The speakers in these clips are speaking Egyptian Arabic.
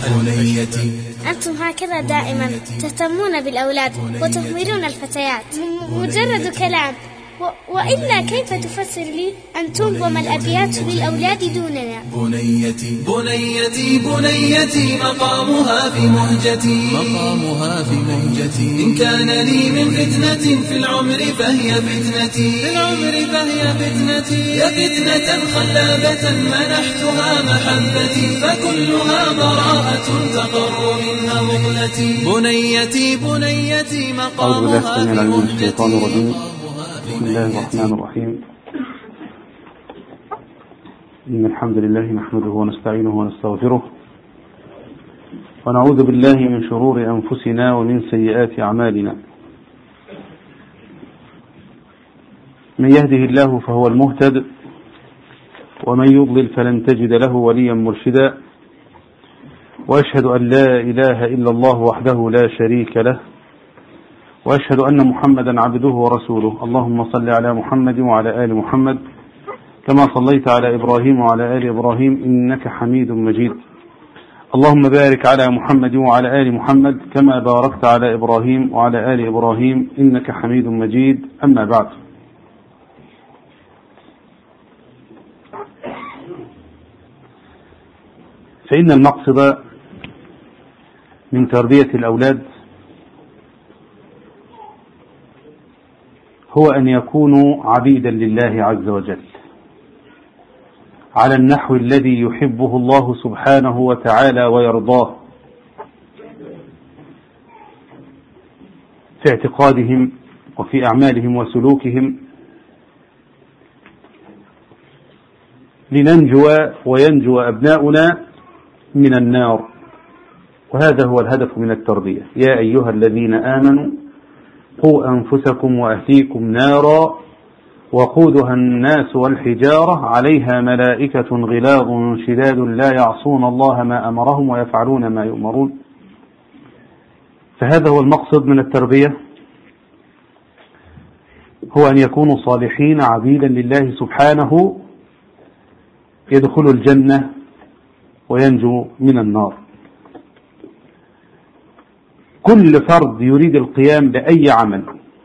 بنيتي أنتم هكذا دائما تهتمون بالأولاد وتهملون الفتيات م- مجرد كلام و- وإلا كيف تفسر لي أن تنظم الأبيات للأولاد دوننا بنيتي بنيتي بنيتي مقامها في مهجتي مقامها في مهجتي إن كان لي من فتنة في العمر فهي فتنتي في العمر فهي فتنتي يا فتنة خلابة منحتها محبتي فكلها براءة تقر منها مغلتي بنيتي بنيتي أعوذ بالله مقامها السميع في العليم من الشيطان مهجتي الرجيم بسم الله الرحمن الرحيم إن الحمد لله نحمده ونستعينه ونستغفره ونعوذ بالله من شرور أنفسنا ومن سيئات أعمالنا من يهده الله فهو المهتد ومن يضلل فلن تجد له وليا مرشدا وأشهد أن لا إله إلا الله وحده لا شريك له واشهد ان محمدا عبده ورسوله اللهم صل على محمد وعلى ال محمد كما صليت على ابراهيم وعلى ال ابراهيم انك حميد مجيد اللهم بارك على محمد وعلى ال محمد كما باركت على ابراهيم وعلى ال ابراهيم انك حميد مجيد اما بعد فان المقصد من تربيه الاولاد هو أن يكونوا عبيدا لله عز وجل على النحو الذي يحبه الله سبحانه وتعالى ويرضاه في اعتقادهم وفي أعمالهم وسلوكهم لننجو وينجو أبناؤنا من النار وهذا هو الهدف من التربية يا أيها الذين آمنوا قوا أنفسكم وأهليكم نارا وقودها الناس والحجارة عليها ملائكة غلاظ شداد لا يعصون الله ما أمرهم ويفعلون ما يؤمرون فهذا هو المقصد من التربية هو أن يكونوا صالحين عبيدا لله سبحانه يدخلوا الجنة وينجو من النار كل فرد يريد القيام بأي عمل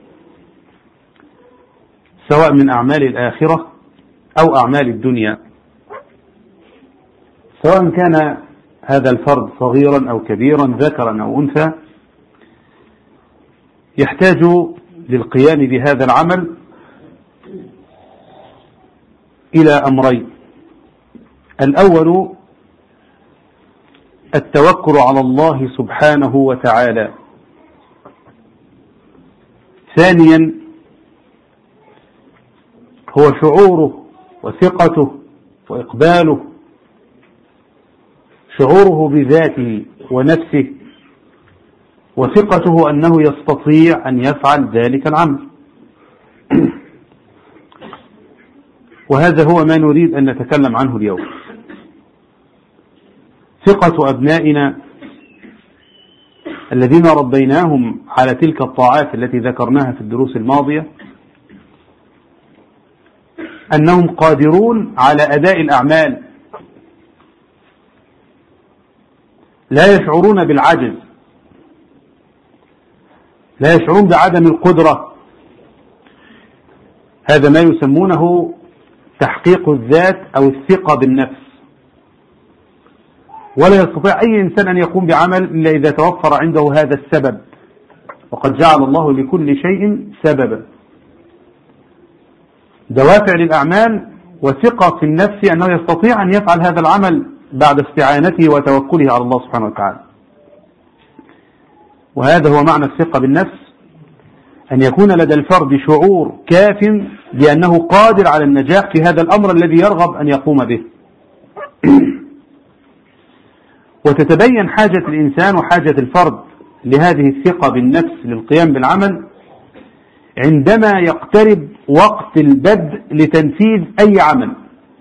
سواء من أعمال الآخرة أو أعمال الدنيا سواء كان هذا الفرد صغيرا أو كبيرا ذكرا أو أنثى يحتاج للقيام بهذا العمل إلى أمرين الأول التوكل على الله سبحانه وتعالى ثانيا هو شعوره وثقته واقباله شعوره بذاته ونفسه وثقته انه يستطيع ان يفعل ذلك العمل وهذا هو ما نريد ان نتكلم عنه اليوم ثقة أبنائنا الذين ربيناهم على تلك الطاعات التي ذكرناها في الدروس الماضية أنهم قادرون على أداء الأعمال لا يشعرون بالعجز لا يشعرون بعدم القدرة هذا ما يسمونه تحقيق الذات أو الثقة بالنفس ولا يستطيع أي إنسان أن يقوم بعمل إلا إذا توفر عنده هذا السبب وقد جعل الله لكل شيء سببا دوافع للأعمال وثقة في النفس أنه يستطيع أن يفعل هذا العمل بعد استعانته وتوكله على الله سبحانه وتعالى وهذا هو معنى الثقة بالنفس أن يكون لدى الفرد شعور كاف بأنه قادر على النجاح في هذا الأمر الذي يرغب أن يقوم به وتتبين حاجة الإنسان وحاجة الفرد لهذه الثقة بالنفس للقيام بالعمل عندما يقترب وقت البدء لتنفيذ أي عمل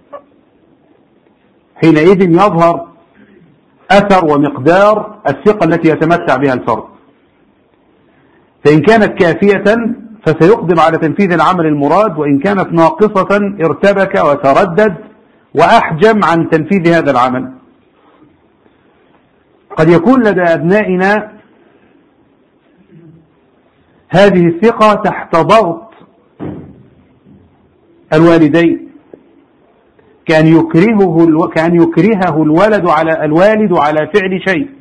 حينئذ يظهر أثر ومقدار الثقة التي يتمتع بها الفرد فإن كانت كافية فسيقدم على تنفيذ العمل المراد وإن كانت ناقصة ارتبك وتردد وأحجم عن تنفيذ هذا العمل قد يكون لدى أبنائنا هذه الثقة تحت ضغط الوالدين كأن يكرهه كأن يكرهه الولد على الوالد على فعل شيء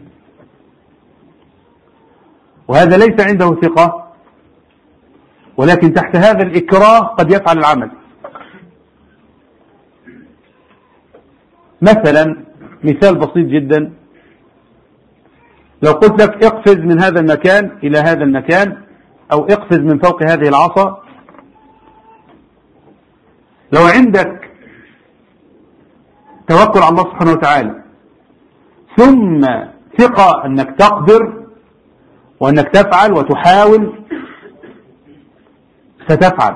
وهذا ليس عنده ثقة ولكن تحت هذا الإكراه قد يفعل العمل مثلا مثال بسيط جدا لو قلت لك اقفز من هذا المكان إلى هذا المكان أو اقفز من فوق هذه العصا لو عندك توكل على الله سبحانه وتعالى ثم ثقة أنك تقدر وأنك تفعل وتحاول ستفعل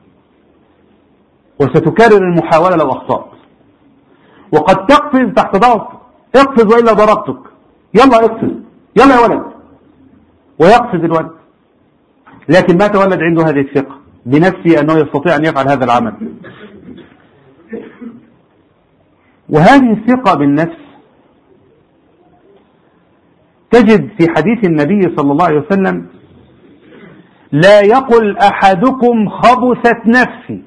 وستكرر المحاولة لو أخطأت وقد تقفز تحت ضغط اقفز وإلا ضربتك يلا اقفز يلا يا ولد ويقفز الولد لكن ما تولد عنده هذه الثقة بنفسه أنه يستطيع أن يفعل هذا العمل وهذه الثقة بالنفس تجد في حديث النبي صلى الله عليه وسلم لا يقل أحدكم خبثت نفسي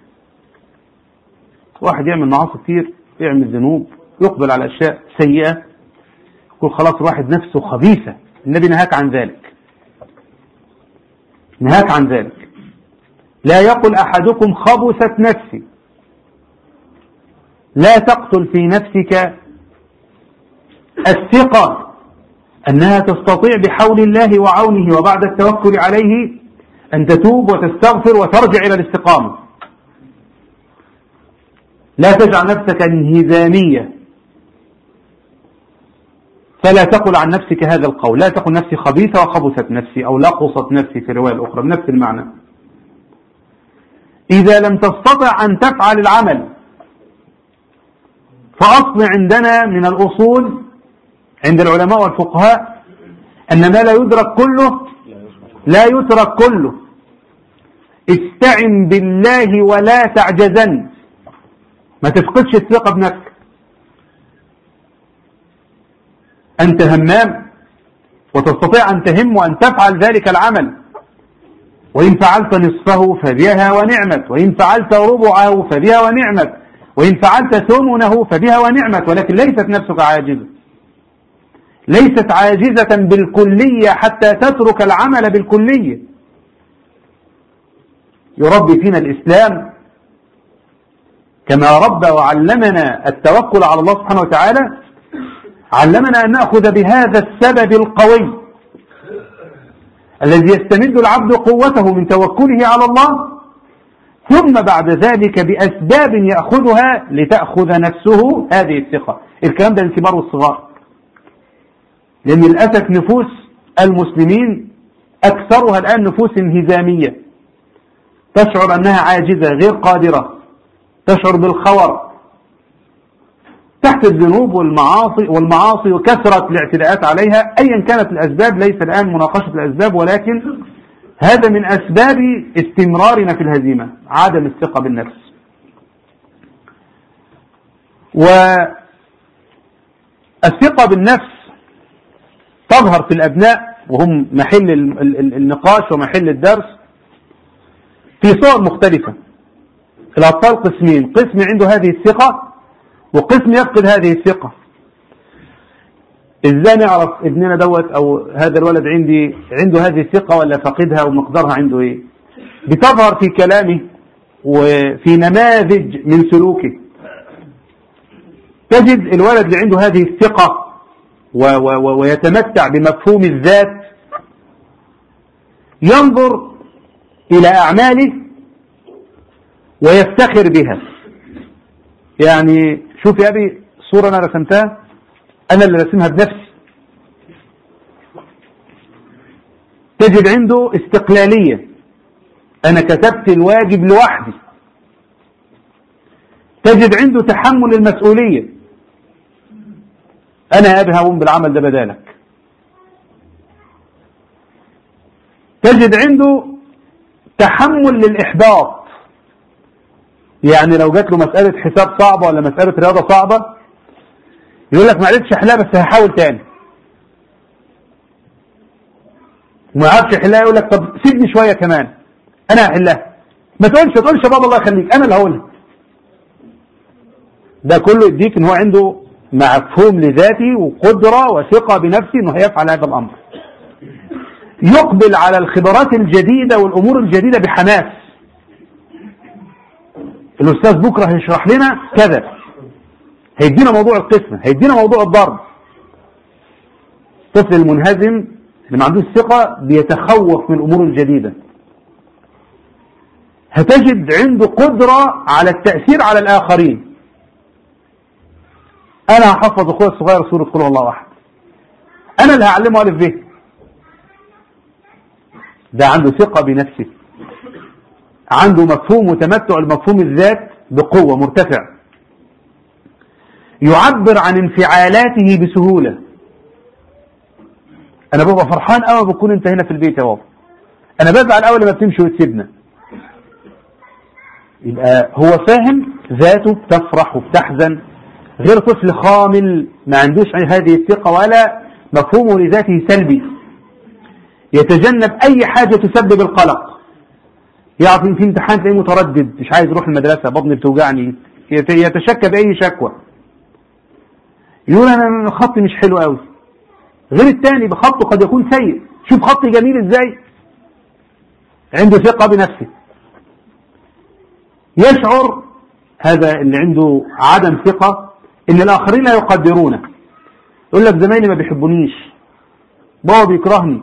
واحد يعمل معاصي كتير يعمل ذنوب يقبل على أشياء سيئة يقول خلاص الواحد نفسه خبيثة النبي نهاك عن ذلك نهاك عن ذلك لا يقل أحدكم خبثت نفسي لا تقتل في نفسك الثقة أنها تستطيع بحول الله وعونه وبعد التوكل عليه أن تتوب وتستغفر وترجع إلى الاستقامة لا تجعل نفسك انهزامية فلا تقل عن نفسك هذا القول لا تقل نفسي خبيثة وخبثت نفسي أو لقصت نفسي في الرواية الأخرى بنفس المعنى إذا لم تستطع أن تفعل العمل فأصل عندنا من الأصول عند العلماء والفقهاء أن ما لا يدرك كله لا يترك كله استعن بالله ولا تعجزن ما تفقدش الثقة بنفسك أنت همام وتستطيع أن تهم وأن تفعل ذلك العمل وإن فعلت نصفه فبها ونعمت وإن فعلت ربعه فبها ونعمت وإن فعلت ثمنه فبها ونعمت ولكن ليست نفسك عاجزة ليست عاجزة بالكلية حتى تترك العمل بالكلية يربي فينا الإسلام كما ربى وعلمنا التوكل على الله سبحانه وتعالى علمنا أن نأخذ بهذا السبب القوي الذي يستمد العبد قوته من توكله على الله ثم بعد ذلك بأسباب يأخذها لتأخذ نفسه هذه الثقة الكلام ده للكبار والصغار لأن للأسف نفوس المسلمين أكثرها الآن نفوس انهزامية تشعر أنها عاجزة غير قادرة تشعر بالخور تحت الذنوب والمعاصي والمعاصي وكثرة الاعتداءات عليها أيا كانت الأسباب ليس الآن مناقشة الأسباب ولكن هذا من أسباب استمرارنا في الهزيمة عدم الثقة بالنفس والثقة بالنفس تظهر في الأبناء وهم محل النقاش ومحل الدرس في صور مختلفة الأطفال قسمين قسم عنده هذه الثقة وقسم يفقد هذه الثقة ازاي نعرف ابننا دوت او هذا الولد عندي عنده هذه الثقة ولا فقدها ومقدارها عنده ايه بتظهر في كلامه وفي نماذج من سلوكه تجد الولد اللي عنده هذه الثقة و و ويتمتع بمفهوم الذات ينظر إلى أعماله ويفتخر بها يعني شوف يا أبي صورة أنا رسمتها أنا اللي رسمها بنفسي تجد عنده استقلالية أنا كتبت الواجب لوحدي تجد عنده تحمل المسؤولية أنا يا أبي هقوم بالعمل ده بدالك تجد عنده تحمل للإحباط يعني لو جات له مسألة حساب صعبة ولا مسألة رياضة صعبة يقول لك ما عرفتش احلها بس هحاول تاني وما يعرفش يحلها يقول لك طب سيبني شويه كمان انا هحلها ما تقولش ما تقولش يا بابا الله يخليك انا اللي هقولها ده كله يديك ان هو عنده مفهوم لذاته وقدره وثقه بنفسه انه هيفعل هذا الامر يقبل على الخبرات الجديده والامور الجديده بحماس الاستاذ بكره هيشرح لنا كذا هيدينا موضوع القسمه هيدينا موضوع الضرب الطفل المنهزم اللي ما عندوش ثقه بيتخوف من الامور الجديده هتجد عنده قدره على التاثير على الاخرين انا هحفظ اخويا الصغير سوره قل هو الله احد انا اللي هعلمه الف ب ده عنده ثقه بنفسه عنده مفهوم وتمتع المفهوم الذات بقوه مرتفع يعبر عن انفعالاته بسهوله انا ببقى فرحان قوي بكون انت هنا في البيت يا بابا انا بزعل قوي لما بتمشي وتسيبنا يبقى هو فاهم ذاته بتفرح وبتحزن غير طفل خامل ما عندوش هذه الثقة ولا مفهومه لذاته سلبي يتجنب أي حاجة تسبب القلق يعطي في امتحان تلاقيه متردد مش عايز يروح المدرسة بطني بتوجعني يتشكى بأي شكوى يقول أنا خطي مش حلو قوي غير الثاني بخطه قد يكون سيء شوف خطي جميل ازاي عنده ثقة بنفسه يشعر هذا اللي عنده عدم ثقة ان الاخرين لا يقدرونه يقول لك زمايلي ما بيحبونيش بابا بيكرهني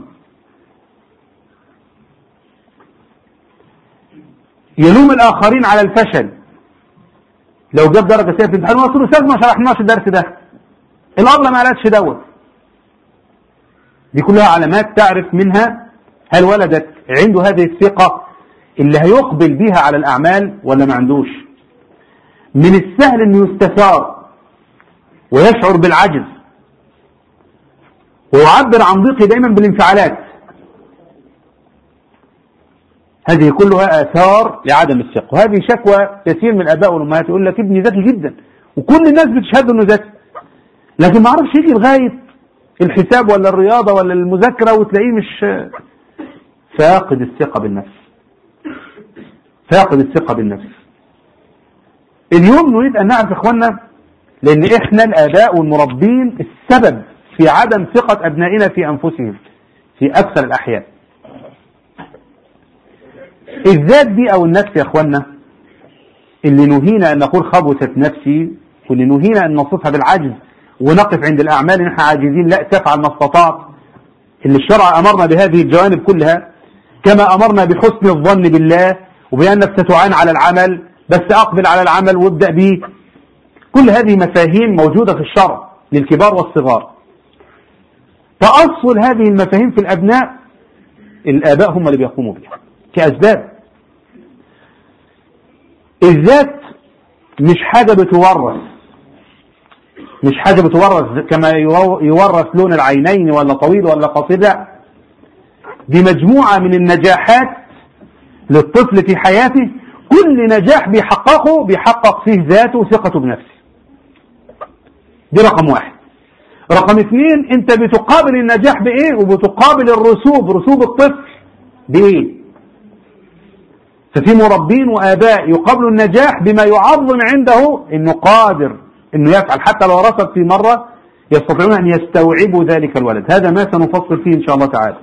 يلوم الاخرين على الفشل لو جاب درجه سيئه في الامتحان وقلت له استاذ ما شرحناش الدرس ده الابله ما قالتش دوت دي كلها علامات تعرف منها هل ولدت عنده هذه الثقه اللي هيقبل بيها على الاعمال ولا ما عندوش من السهل انه يستثار ويشعر بالعجز ويعبر عن ضيقه دائما بالانفعالات هذه كلها آثار لعدم الثقة وهذه شكوى كثير من الآباء والأمهات يقول لك ابني ذكي جدا وكل الناس بتشهد انه ذكي لكن ما اعرفش يجي لغاية الحساب ولا الرياضة ولا المذاكرة وتلاقيه مش فاقد الثقة بالنفس فاقد الثقة بالنفس اليوم نريد أن نعرف إخواننا لأن إحنا الآباء والمربين السبب في عدم ثقة أبنائنا في أنفسهم في أكثر الأحيان الذات دي أو النفس يا إخواننا اللي نهينا أن نقول خبثت نفسي واللي نهينا أن نصفها بالعجز ونقف عند الأعمال إن إحنا عاجزين لا تفعل ما استطعت اللي الشرع أمرنا بهذه الجوانب كلها كما أمرنا بحسن الظن بالله وبأنك ستعان على العمل بس أقبل على العمل وابدأ به كل هذه مفاهيم موجودة في الشرع للكبار والصغار تأصل هذه المفاهيم في الأبناء الآباء هم اللي بيقوموا بها كأسباب الذات مش حاجة بتورث مش حاجة بتورث كما يورث لون العينين ولا طويل ولا قصير لا دي مجموعة من النجاحات للطفل في حياته كل نجاح بيحققه بيحقق فيه ذاته وثقته بنفسه دي رقم واحد رقم اثنين انت بتقابل النجاح بايه وبتقابل الرسوب رسوب الطفل بايه ففي مربين واباء يقابلوا النجاح بما يعظم عنده انه قادر انه يفعل حتى لو رسب في مرة يستطيعون ان يستوعبوا ذلك الولد هذا ما سنفصل فيه ان شاء الله تعالى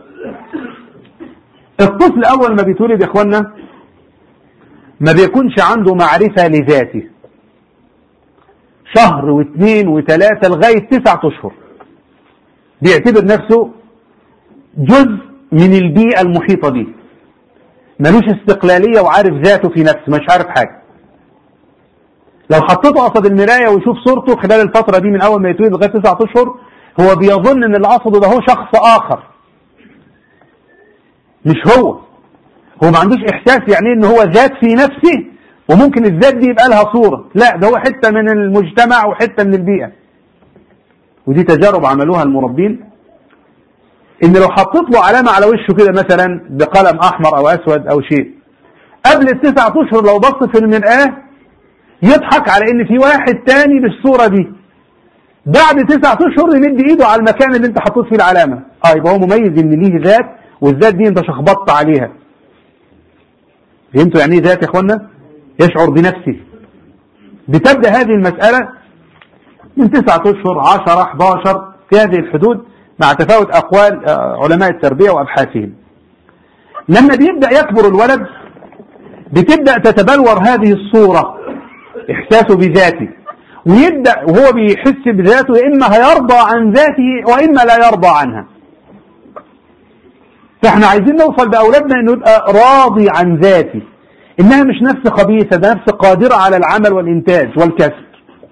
الطفل اول ما بيتولد يا اخوانا ما بيكونش عنده معرفة لذاته شهر واثنين وثلاثة لغاية تسعة أشهر بيعتبر نفسه جزء من البيئة المحيطة به ملوش استقلالية وعارف ذاته في نفسه مش عارف حاجة لو حطيته قصد المراية ويشوف صورته خلال الفترة دي من أول ما يتولد لغاية تسعة أشهر هو بيظن إن اللي قصده ده هو شخص آخر مش هو هو ما عندوش إحساس يعني إن هو ذات في نفسه وممكن الذات دي يبقى لها صورة لا ده هو حتة من المجتمع وحتة من البيئة ودي تجارب عملوها المربين ان لو حطيت له علامة على وشه كده مثلا بقلم احمر او اسود او شيء قبل التسعة اشهر لو بص في المرآة يضحك على ان في واحد تاني بالصورة دي بعد تسعة اشهر يمد ايده على المكان اللي انت حطيت فيه العلامة اه يبقى هو مميز ان ليه ذات والذات دي انت شخبطت عليها فهمتوا يعني ايه ذات يا اخوانا يشعر بنفسه بتبدأ هذه المسألة من تسعة أشهر عشرة 11 في هذه الحدود مع تفاوت أقوال آه، علماء التربية وأبحاثهم لما بيبدأ يكبر الولد بتبدأ تتبلور هذه الصورة إحساسه بذاته ويبدأ وهو بيحس بذاته يا إما هيرضى عن ذاته وإما لا يرضى عنها فاحنا عايزين نوصل بأولادنا انه يبقى راضي عن ذاته انها مش نفس خبيثة ده نفس قادرة على العمل والانتاج والكسب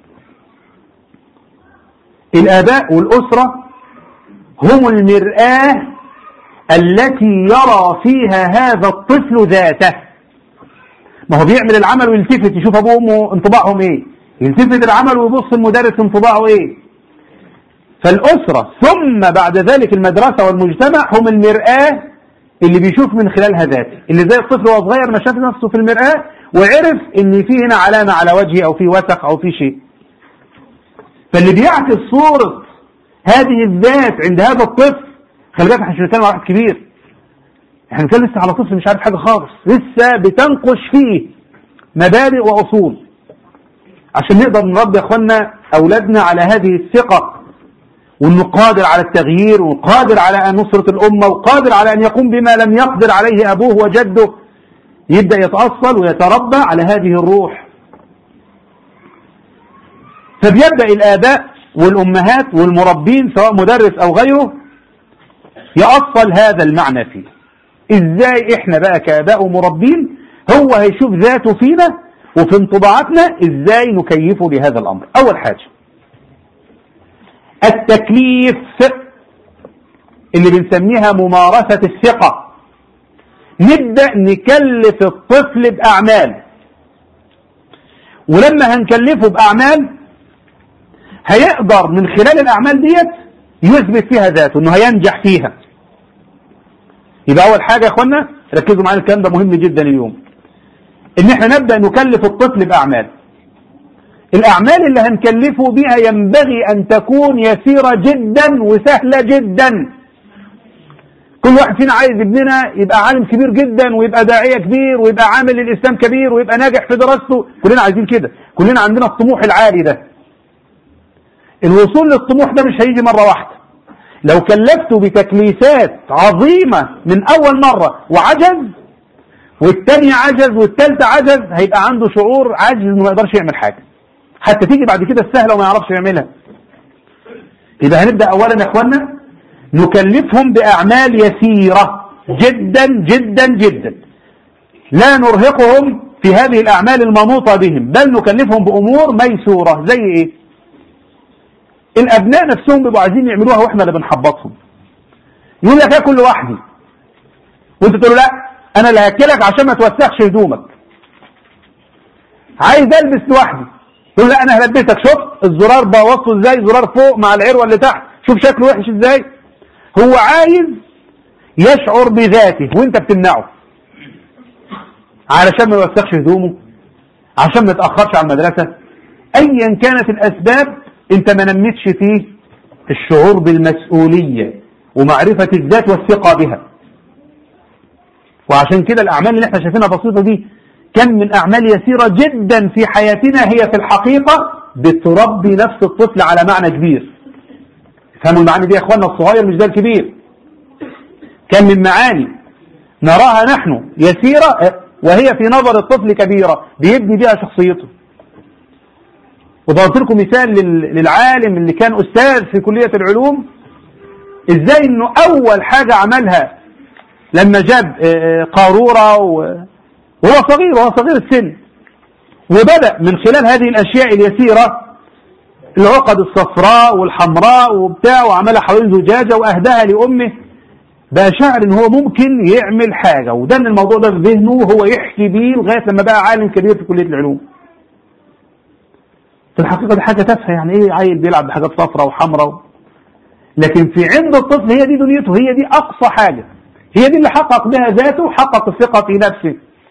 الاباء والاسرة هم المرآة التي يرى فيها هذا الطفل ذاته ما هو بيعمل العمل ويلتفت يشوف ابوه وامه انطباعهم ايه يلتفت العمل ويبص المدرس انطباعه ايه فالأسرة ثم بعد ذلك المدرسة والمجتمع هم المرآة اللي بيشوف من خلالها ذاته اللي زي الطفل وهو صغير ما شاف نفسه في المرآة وعرف ان في هنا علامة على وجهه او في وسخ او في شيء فاللي بيعكس صورة هذه الذات عند هذا الطفل خلي بالك احنا مش بنتكلم على واحد كبير احنا بنتكلم لسه على طفل مش عارف حاجة خالص لسه بتنقش فيه مبادئ واصول عشان نقدر نربي يا اخوانا اولادنا على هذه الثقة وانه قادر على التغيير وقادر على ان نصرة الامة وقادر على ان يقوم بما لم يقدر عليه ابوه وجده يبدأ يتأصل ويتربى على هذه الروح فبيبدأ الآباء والأمهات والمربين سواء مدرس أو غيره يأصل هذا المعنى فيه إزاي إحنا بقى كآباء ومربين هو هيشوف ذاته فينا وفي انطباعاتنا إزاي نكيفه لهذا الأمر أول حاجة التكليف اللي بنسميها ممارسة الثقة نبدأ نكلف الطفل بأعمال ولما هنكلفه بأعمال هيقدر من خلال الأعمال ديت يثبت فيها ذاته انه هينجح فيها يبقى أول حاجة يا اخوانا ركزوا معايا الكلام ده مهم جدا اليوم ان احنا نبدأ نكلف الطفل بأعمال الأعمال اللي هنكلفه بها ينبغي أن تكون يسيرة جدا وسهلة جدا كل واحد فينا عايز ابننا يبقى عالم كبير جدا ويبقى داعية كبير ويبقى عامل للإسلام كبير ويبقى ناجح في دراسته كلنا عايزين كده كلنا عندنا الطموح العالي ده الوصول للطموح ده مش هيجي مرة واحدة لو كلفته بتكليفات عظيمة من أول مرة وعجز والتاني عجز والتالتة عجز هيبقى عنده شعور عاجز انه ما يقدرش يعمل حاجة حتى تيجي بعد كده السهلة وما يعرفش يعملها يبقى هنبدأ أولا يا أخوانا نكلفهم بأعمال يسيرة جدا جدا جدا لا نرهقهم في هذه الأعمال المنوطة بهم بل نكلفهم بأمور ميسورة زي إيه الأبناء نفسهم بيبقوا عايزين يعملوها وإحنا اللي بنحبطهم يقول لك اكل لوحدي وانت تقول له لا انا اللي هاكلك عشان ما توسخش هدومك عايز البس لوحدي يقول لا انا هلبسك شوف الزرار بوصله ازاي زرار فوق مع العروه اللي تحت شوف شكله وحش ازاي هو عايز يشعر بذاته وانت بتمنعه علشان ما يوسخش هدومه عشان ما يتاخرش على المدرسه ايا كانت الاسباب انت ما نمتش فيه الشعور بالمسؤوليه ومعرفه الذات والثقه بها وعشان كده الاعمال اللي احنا شايفينها بسيطه دي كم من أعمال يسيرة جدا في حياتنا هي في الحقيقة بتربي نفس الطفل على معنى كبير فهموا المعاني دي يا اخوانا الصغير مش ده الكبير كم من معاني نراها نحن يسيرة وهي في نظر الطفل كبيرة بيبني بها شخصيته وضربت لكم مثال للعالم اللي كان أستاذ في كلية العلوم ازاي انه اول حاجة عملها لما جاب قارورة وهو صغير وهو صغير السن وبدأ من خلال هذه الأشياء اليسيرة العقد الصفراء والحمراء وبتاع وعملها حوالين زجاجة وأهداها لأمه بقى شاعر ان هو ممكن يعمل حاجة ودن الموضوع ده في ذهنه وهو يحكي بيه لغاية لما بقى عالم كبير في كلية العلوم في الحقيقة دي حاجة تافهة يعني ايه عيل بيلعب بحاجات صفراء وحمراء لكن في عند الطفل هي دي دنيته هي دي أقصى حاجة هي دي اللي حقق بها ذاته وحقق الثقة في نفسه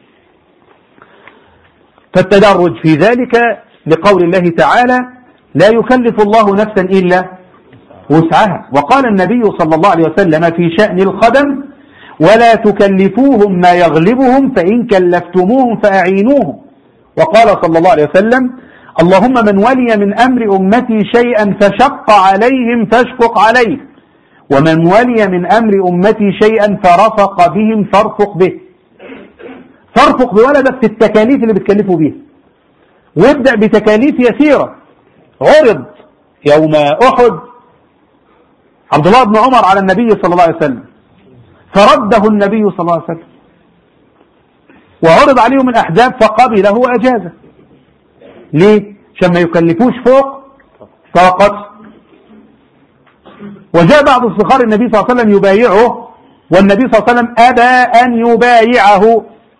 فالتدرج في ذلك لقول الله تعالى لا يكلف الله نفسا إلا وسعها وقال النبي صلى الله عليه وسلم في شأن الخدم ولا تكلفوهم ما يغلبهم فإن كلفتموهم فأعينوهم وقال صلى الله عليه وسلم اللهم من ولي من أمر أمتي شيئا فشق عليهم فاشقق عليه ومن ولي من أمر أمتي شيئا فرفق بهم فارفق به فارفق بولدك في التكاليف اللي بتكلفه بيها وابدأ بتكاليف يسيرة عرض يوم أحد عبد الله بن عمر على النبي صلى الله عليه وسلم فرده النبي صلى الله عليه وسلم وعرض عليهم الأحزاب فقبله وأجازه ليه؟ عشان ما يكلفوش فوق طاقته وجاء بعض الصخار النبي صلى الله عليه وسلم يبايعه والنبي صلى الله عليه وسلم أبى أن يبايعه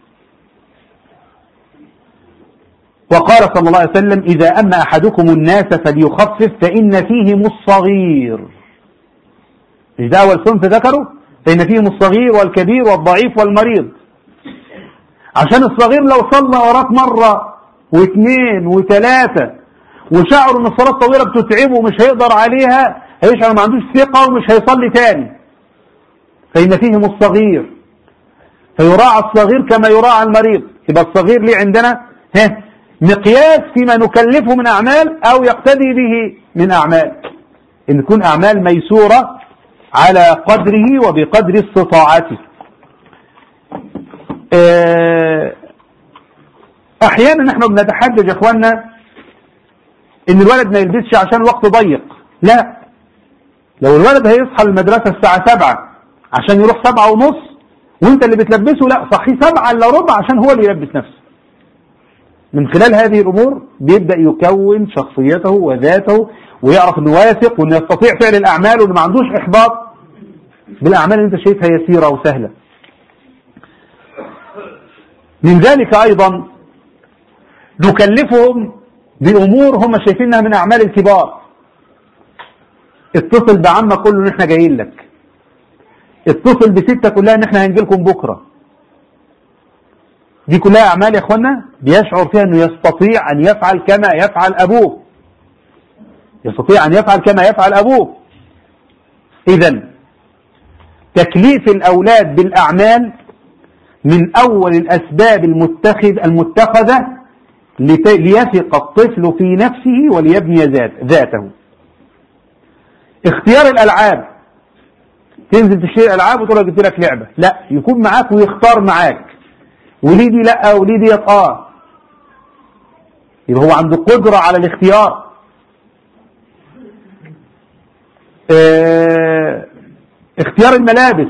وقال صلى الله عليه وسلم إذا أما أحدكم الناس فليخفف فإن فيهم الصغير مش ده أول صنف ذكره فإن فيهم الصغير والكبير والضعيف والمريض عشان الصغير لو صلى وراك مرة واثنين وثلاثة وشعر ان الصلاة طويلة بتتعبه ومش هيقدر عليها هيشعر ما عندوش ثقة ومش هيصلي تاني فإن فيهم الصغير فيراعى الصغير كما يراعى المريض يبقى الصغير ليه عندنا ها مقياس فيما نكلفه من أعمال أو يقتدي به من أعمال إن تكون أعمال ميسورة على قدره وبقدر استطاعته آه، أحيانا نحن بنتحجج يا إخواننا إن الولد ما يلبسش عشان الوقت ضيق لا لو الولد هيصحى المدرسة الساعة سبعة عشان يروح سبعة ونص وانت اللي بتلبسه لا صحي سبعة الا ربع عشان هو اللي يلبس نفسه من خلال هذه الأمور بيبدأ يكون شخصيته وذاته ويعرف انه واثق وانه يستطيع فعل الأعمال وانه ما عندوش إحباط بالأعمال اللي انت شايفها يسيرة وسهلة من ذلك أيضا نكلفهم بأمور هم شايفينها من أعمال الكبار اتصل بعمك قول له ان احنا جايين لك اتصل بستة كلها ان احنا هنجي لكم بكرة دي كلها اعمال يا اخوانا بيشعر فيها انه يستطيع ان يفعل كما يفعل ابوه يستطيع ان يفعل كما يفعل ابوه اذا تكليف الاولاد بالاعمال من اول الاسباب المتخذ المتخذة ليثق الطفل في نفسه وليبني ذات ذاته اختيار الالعاب تنزل تشتري العاب وتقول له جبت لك لعبه لا يكون معاك ويختار معاك وليه دي لا وليه دي اه يبقى هو عنده قدره على الاختيار اه اختيار الملابس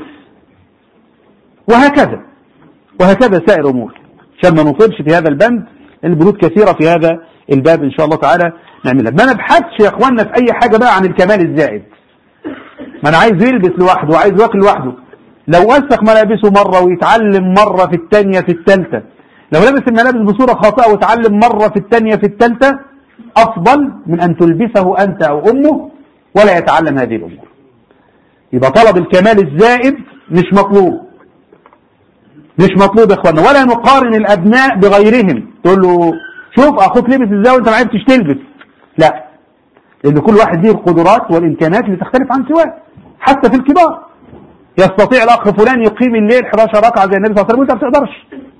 وهكذا وهكذا سائر الامور عشان ما نطيلش في هذا البند البنود كثيره في هذا الباب ان شاء الله تعالى نعملها ما نبحثش يا اخواننا في اي حاجه بقى عن الكمال الزائد ما انا عايز يلبس لوحده وعايز ياكل لوحده لو وسخ ملابسه مرة ويتعلم مرة في الثانية في الثالثة لو لبس الملابس بصورة خاطئة ويتعلم مرة في الثانية في الثالثة أفضل من أن تلبسه أنت أو أمه ولا يتعلم هذه الأمور يبقى طلب الكمال الزائد مش مطلوب مش مطلوب يا اخوانا ولا نقارن الابناء بغيرهم تقول له شوف اخوك لبس ازاي وانت ما عرفتش تلبس لا لان كل واحد ليه القدرات والامكانيات اللي تختلف عن سواه حتى في الكبار يستطيع الاخ فلان يقيم الليل 11 ركعه زي النبي صلى الله عليه وسلم وانت ما بتقدرش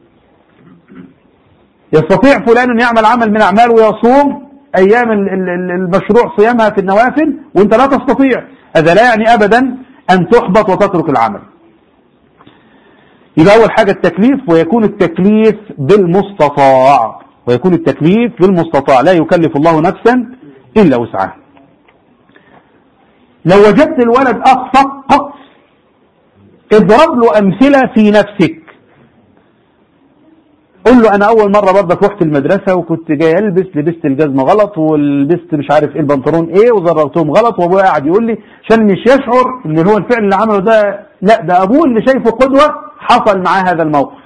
يستطيع فلان ان يعمل عمل من اعمال ويصوم ايام المشروع صيامها في النوافل وانت لا تستطيع هذا لا يعني ابدا ان تحبط وتترك العمل يبقى اول حاجه التكليف ويكون التكليف بالمستطاع ويكون التكليف بالمستطاع لا يكلف الله نفسا الا وسعها لو وجدت الولد اخفق اضرب له امثله في نفسك قول له انا اول مره برضك رحت المدرسه وكنت جاي البس لبست الجزمه غلط ولبست مش عارف ايه البنطلون ايه وزررتهم غلط وابويا قاعد يقول لي عشان مش يشعر ان هو الفعل اللي عمله ده لا ده ابوه اللي شايفه قدوه حصل معاه هذا الموقف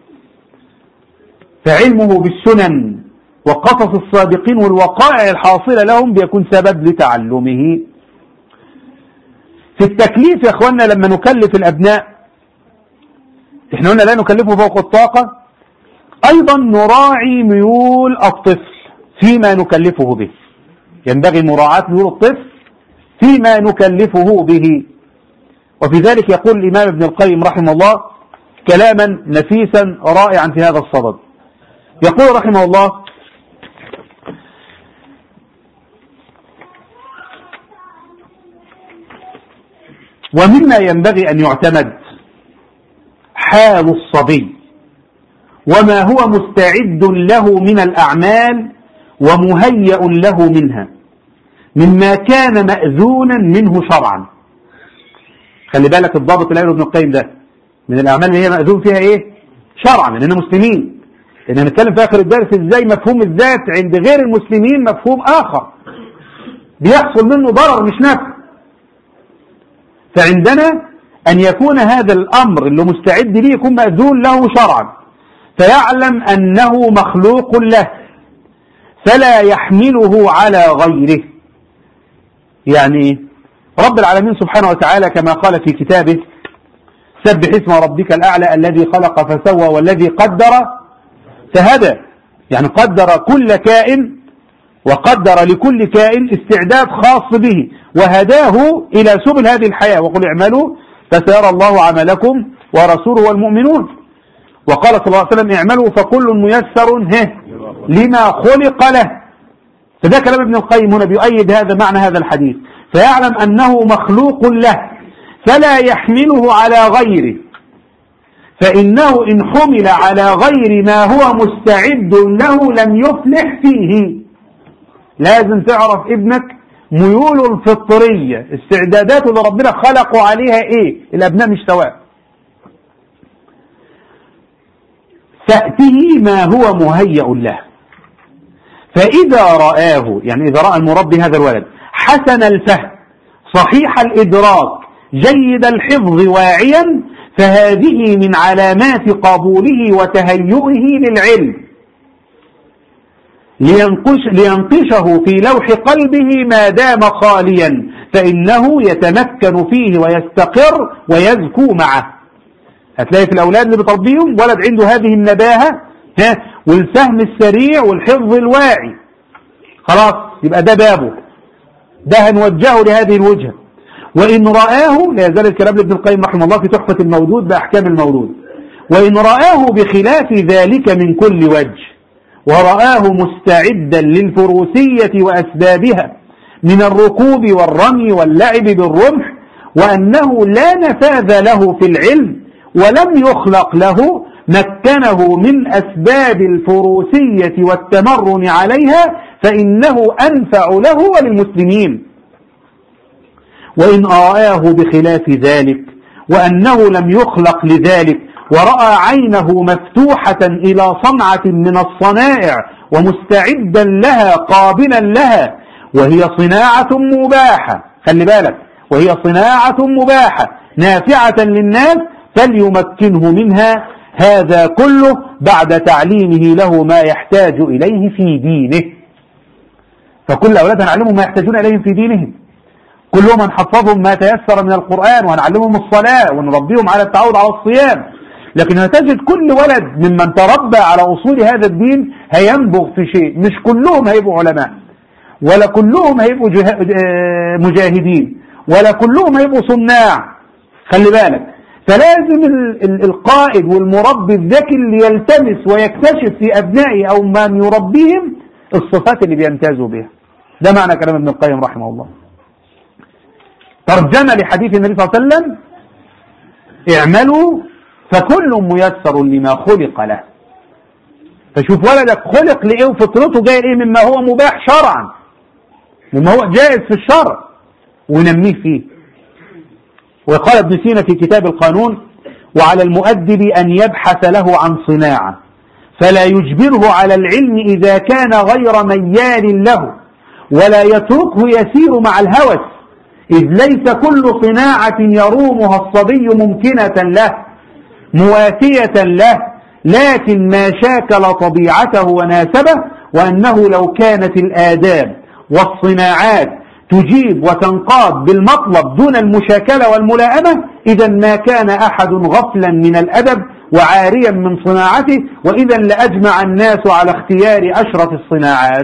فعلمه بالسنن وقصص السابقين والوقائع الحاصله لهم بيكون سبب لتعلمه في التكليف يا اخوانا لما نكلف الابناء احنا قلنا لا نكلفه فوق الطاقه أيضا نراعي ميول الطفل فيما نكلفه به ينبغي مراعاة ميول الطفل فيما نكلفه به وفي ذلك يقول الإمام ابن القيم رحمه الله كلاما نفيسا رائعا في هذا الصدد يقول رحمه الله ومما ينبغي أن يعتمد حال الصبي وما هو مستعد له من الأعمال ومهيأ له منها مما كان مأذونا منه شرعا خلي بالك الضابط اللي قاله ابن القيم ده من الأعمال اللي هي مأذون فيها إيه شرعا لأننا مسلمين لأن هنتكلم في آخر الدرس إزاي مفهوم الذات عند غير المسلمين مفهوم آخر بيحصل منه ضرر مش نفع فعندنا أن يكون هذا الأمر اللي مستعد ليه يكون مأذون له شرعا فيعلم أنه مخلوق له فلا يحمله على غيره يعني رب العالمين سبحانه وتعالى كما قال في كتابه سبح اسم ربك الأعلى الذي خلق فسوى والذي قدر فهدى يعني قدر كل كائن وقدر لكل كائن استعداد خاص به وهداه إلى سبل هذه الحياة وقل اعملوا فسيرى الله عملكم ورسوله والمؤمنون وقال صلى الله عليه وسلم اعملوا فكل ميسر هه لما خلق له فده كلام ابن القيم هنا بيؤيد هذا معنى هذا الحديث فيعلم أنه مخلوق له فلا يحمله على غيره فإنه إن حمل على غير ما هو مستعد له لم يفلح فيه لازم تعرف ابنك ميوله الفطرية استعداداته اللي ربنا خلقه عليها ايه الابناء مش سواء تأتيه ما هو مهيأ له فإذا رآه يعني إذا رأى المربي هذا الولد حسن الفهم صحيح الإدراك جيد الحفظ واعيا فهذه من علامات قبوله وتهيئه للعلم لينقش لينقشه في لوح قلبه ما دام خاليا فإنه يتمكن فيه ويستقر ويزكو معه هتلاقي في الأولاد اللي بتربيهم ولد عنده هذه النباهة ها والفهم السريع والحفظ الواعي خلاص يبقى ده بابه ده هنوجهه لهذه الوجهة وإن رآه لا يزال الكلام لابن القيم رحمه الله في تحفة المولود بأحكام المولود وإن رآه بخلاف ذلك من كل وجه ورآه مستعدا للفروسية وأسبابها من الركوب والرمي واللعب بالرمح وأنه لا نفاذ له في العلم ولم يخلق له مكنه من أسباب الفروسية والتمرن عليها فإنه أنفع له وللمسلمين وإن رآه بخلاف ذلك وأنه لم يخلق لذلك ورأى عينه مفتوحة إلى صنعة من الصنائع ومستعدا لها قابلا لها وهي صناعة مباحة خلي بالك وهي صناعة مباحة نافعة للناس فليمكنه منها هذا كله بعد تعليمه له ما يحتاج إليه في دينه فكل أولاد هنعلمهم ما يحتاجون إليه في دينهم كلهم هنحفظهم ما تيسر من القرآن وهنعلمهم الصلاة ونربيهم على التعود على الصيام لكن هتجد كل ولد ممن تربى على أصول هذا الدين هينبغ في شيء مش كلهم هيبقوا علماء ولا كلهم هيبقوا مجاهدين ولا كلهم هيبقوا صناع خلي بالك فلازم القائد والمربي الذكي اللي يلتمس ويكتشف في أبنائه أو من يربيهم الصفات اللي بيمتازوا بها ده معنى كلام ابن القيم رحمه الله ترجمة لحديث النبي صلى الله عليه وسلم اعملوا فكل ميسر لما خلق له فشوف ولدك خلق لإيه وفطرته جاية إيه مما هو مباح شرعا مما هو جائز في الشرع ونميه فيه وقال ابن سينا في كتاب القانون وعلى المؤدب أن يبحث له عن صناعة فلا يجبره على العلم إذا كان غير ميال له ولا يتركه يسير مع الهوس إذ ليس كل صناعة يرومها الصبي ممكنة له مواتية له لكن ما شاكل طبيعته وناسبه وأنه لو كانت الآداب والصناعات تجيب وتنقاد بالمطلب دون المشاكلة والملائمة إذا ما كان أحد غفلا من الأدب وعاريا من صناعته وإذا لأجمع الناس على اختيار أشرف الصناعات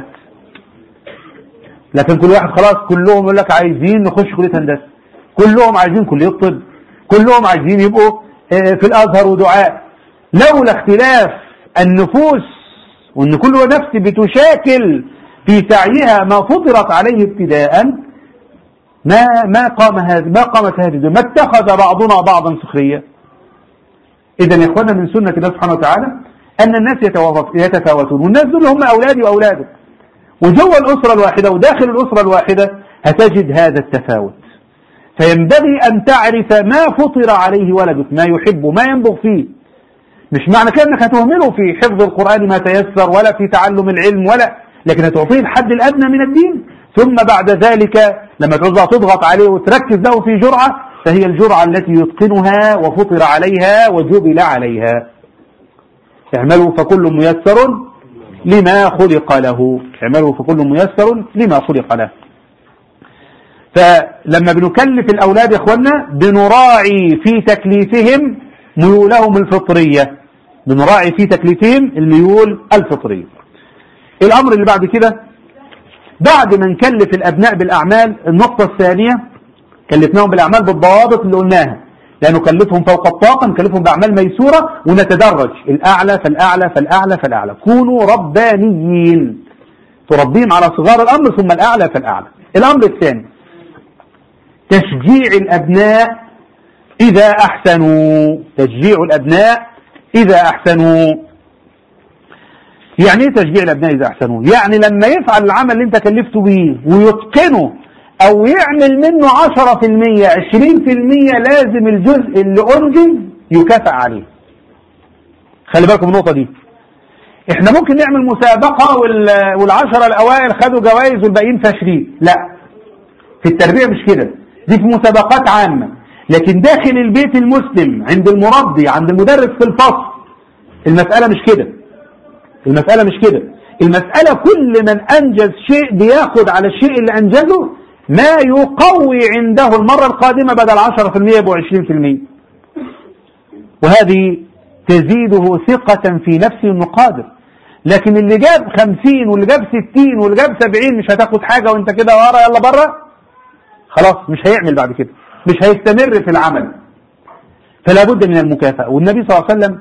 لكن كل واحد خلاص كلهم يقول لك عايزين نخش كلية هندسة كلهم عايزين كلية طب كلهم عايزين يبقوا آه، في الازهر ودعاء لولا اختلاف النفوس وان كل نفس بتشاكل في سعيها ما فطرت عليه ابتداء ما ما قام هذا ما قامت هذه ما اتخذ بعضنا بعضا سخريا اذا يا اخوانا من سنه الله سبحانه وتعالى ان الناس يتفاوتون والناس دول هم اولادي واولادك وجوه الاسره الواحده وداخل الاسره الواحده هتجد هذا التفاوت فينبغي أن تعرف ما فطر عليه ولدك ما يحب ما ينبغ فيه مش معنى كده انك هتهمله في حفظ القرآن ما تيسر ولا في تعلم العلم ولا لكن هتعطيه الحد الأدنى من الدين ثم بعد ذلك لما تعوز تضغط عليه وتركز له في جرعة فهي الجرعة التي يتقنها وفطر عليها وجبل عليها اعملوا فكل ميسر لما خلق له اعملوا فكل ميسر لما خلق له فلما بنكلف الأولاد يا إخوانا بنراعي في تكليفهم ميولهم الفطرية بنراعي في تكليفهم الميول الفطرية الأمر اللي بعد كده بعد ما نكلف الأبناء بالأعمال النقطة الثانية كلفناهم بالأعمال بالضوابط اللي قلناها لا نكلفهم فوق الطاقة نكلفهم بأعمال ميسورة ونتدرج الأعلى فالأعلى فالأعلى فالأعلى كونوا ربانيين تربيهم على صغار الأمر ثم الأعلى فالأعلى الأمر الثاني تشجيع الأبناء إذا أحسنوا تشجيع الأبناء إذا أحسنوا يعني ايه تشجيع الأبناء إذا أحسنوا يعني لما يفعل العمل اللي انت كلفته بيه ويتقنه أو يعمل منه عشرة في المية عشرين في المية لازم الجزء اللي أنجز يكافئ عليه خلي بالكم النقطة دي احنا ممكن نعمل مسابقة والعشرة الأوائل خدوا جوائز والباقيين فاشلين لا في التربية مش كده دي في مسابقات عامة لكن داخل البيت المسلم عند المربي عند المدرس في الفصل المسألة مش كده المسألة مش كده المسألة كل من أنجز شيء بياخد على الشيء اللي أنجزه ما يقوي عنده المرة القادمة بدل 10% يبقوا 20% وهذه تزيده ثقة في نفسه انه قادر لكن اللي جاب 50 واللي جاب 60 واللي جاب 70 مش هتاخد حاجة وانت كده ورا يلا بره خلاص مش هيعمل بعد كده مش هيستمر في العمل فلا بد من المكافأة والنبي صلى الله عليه وسلم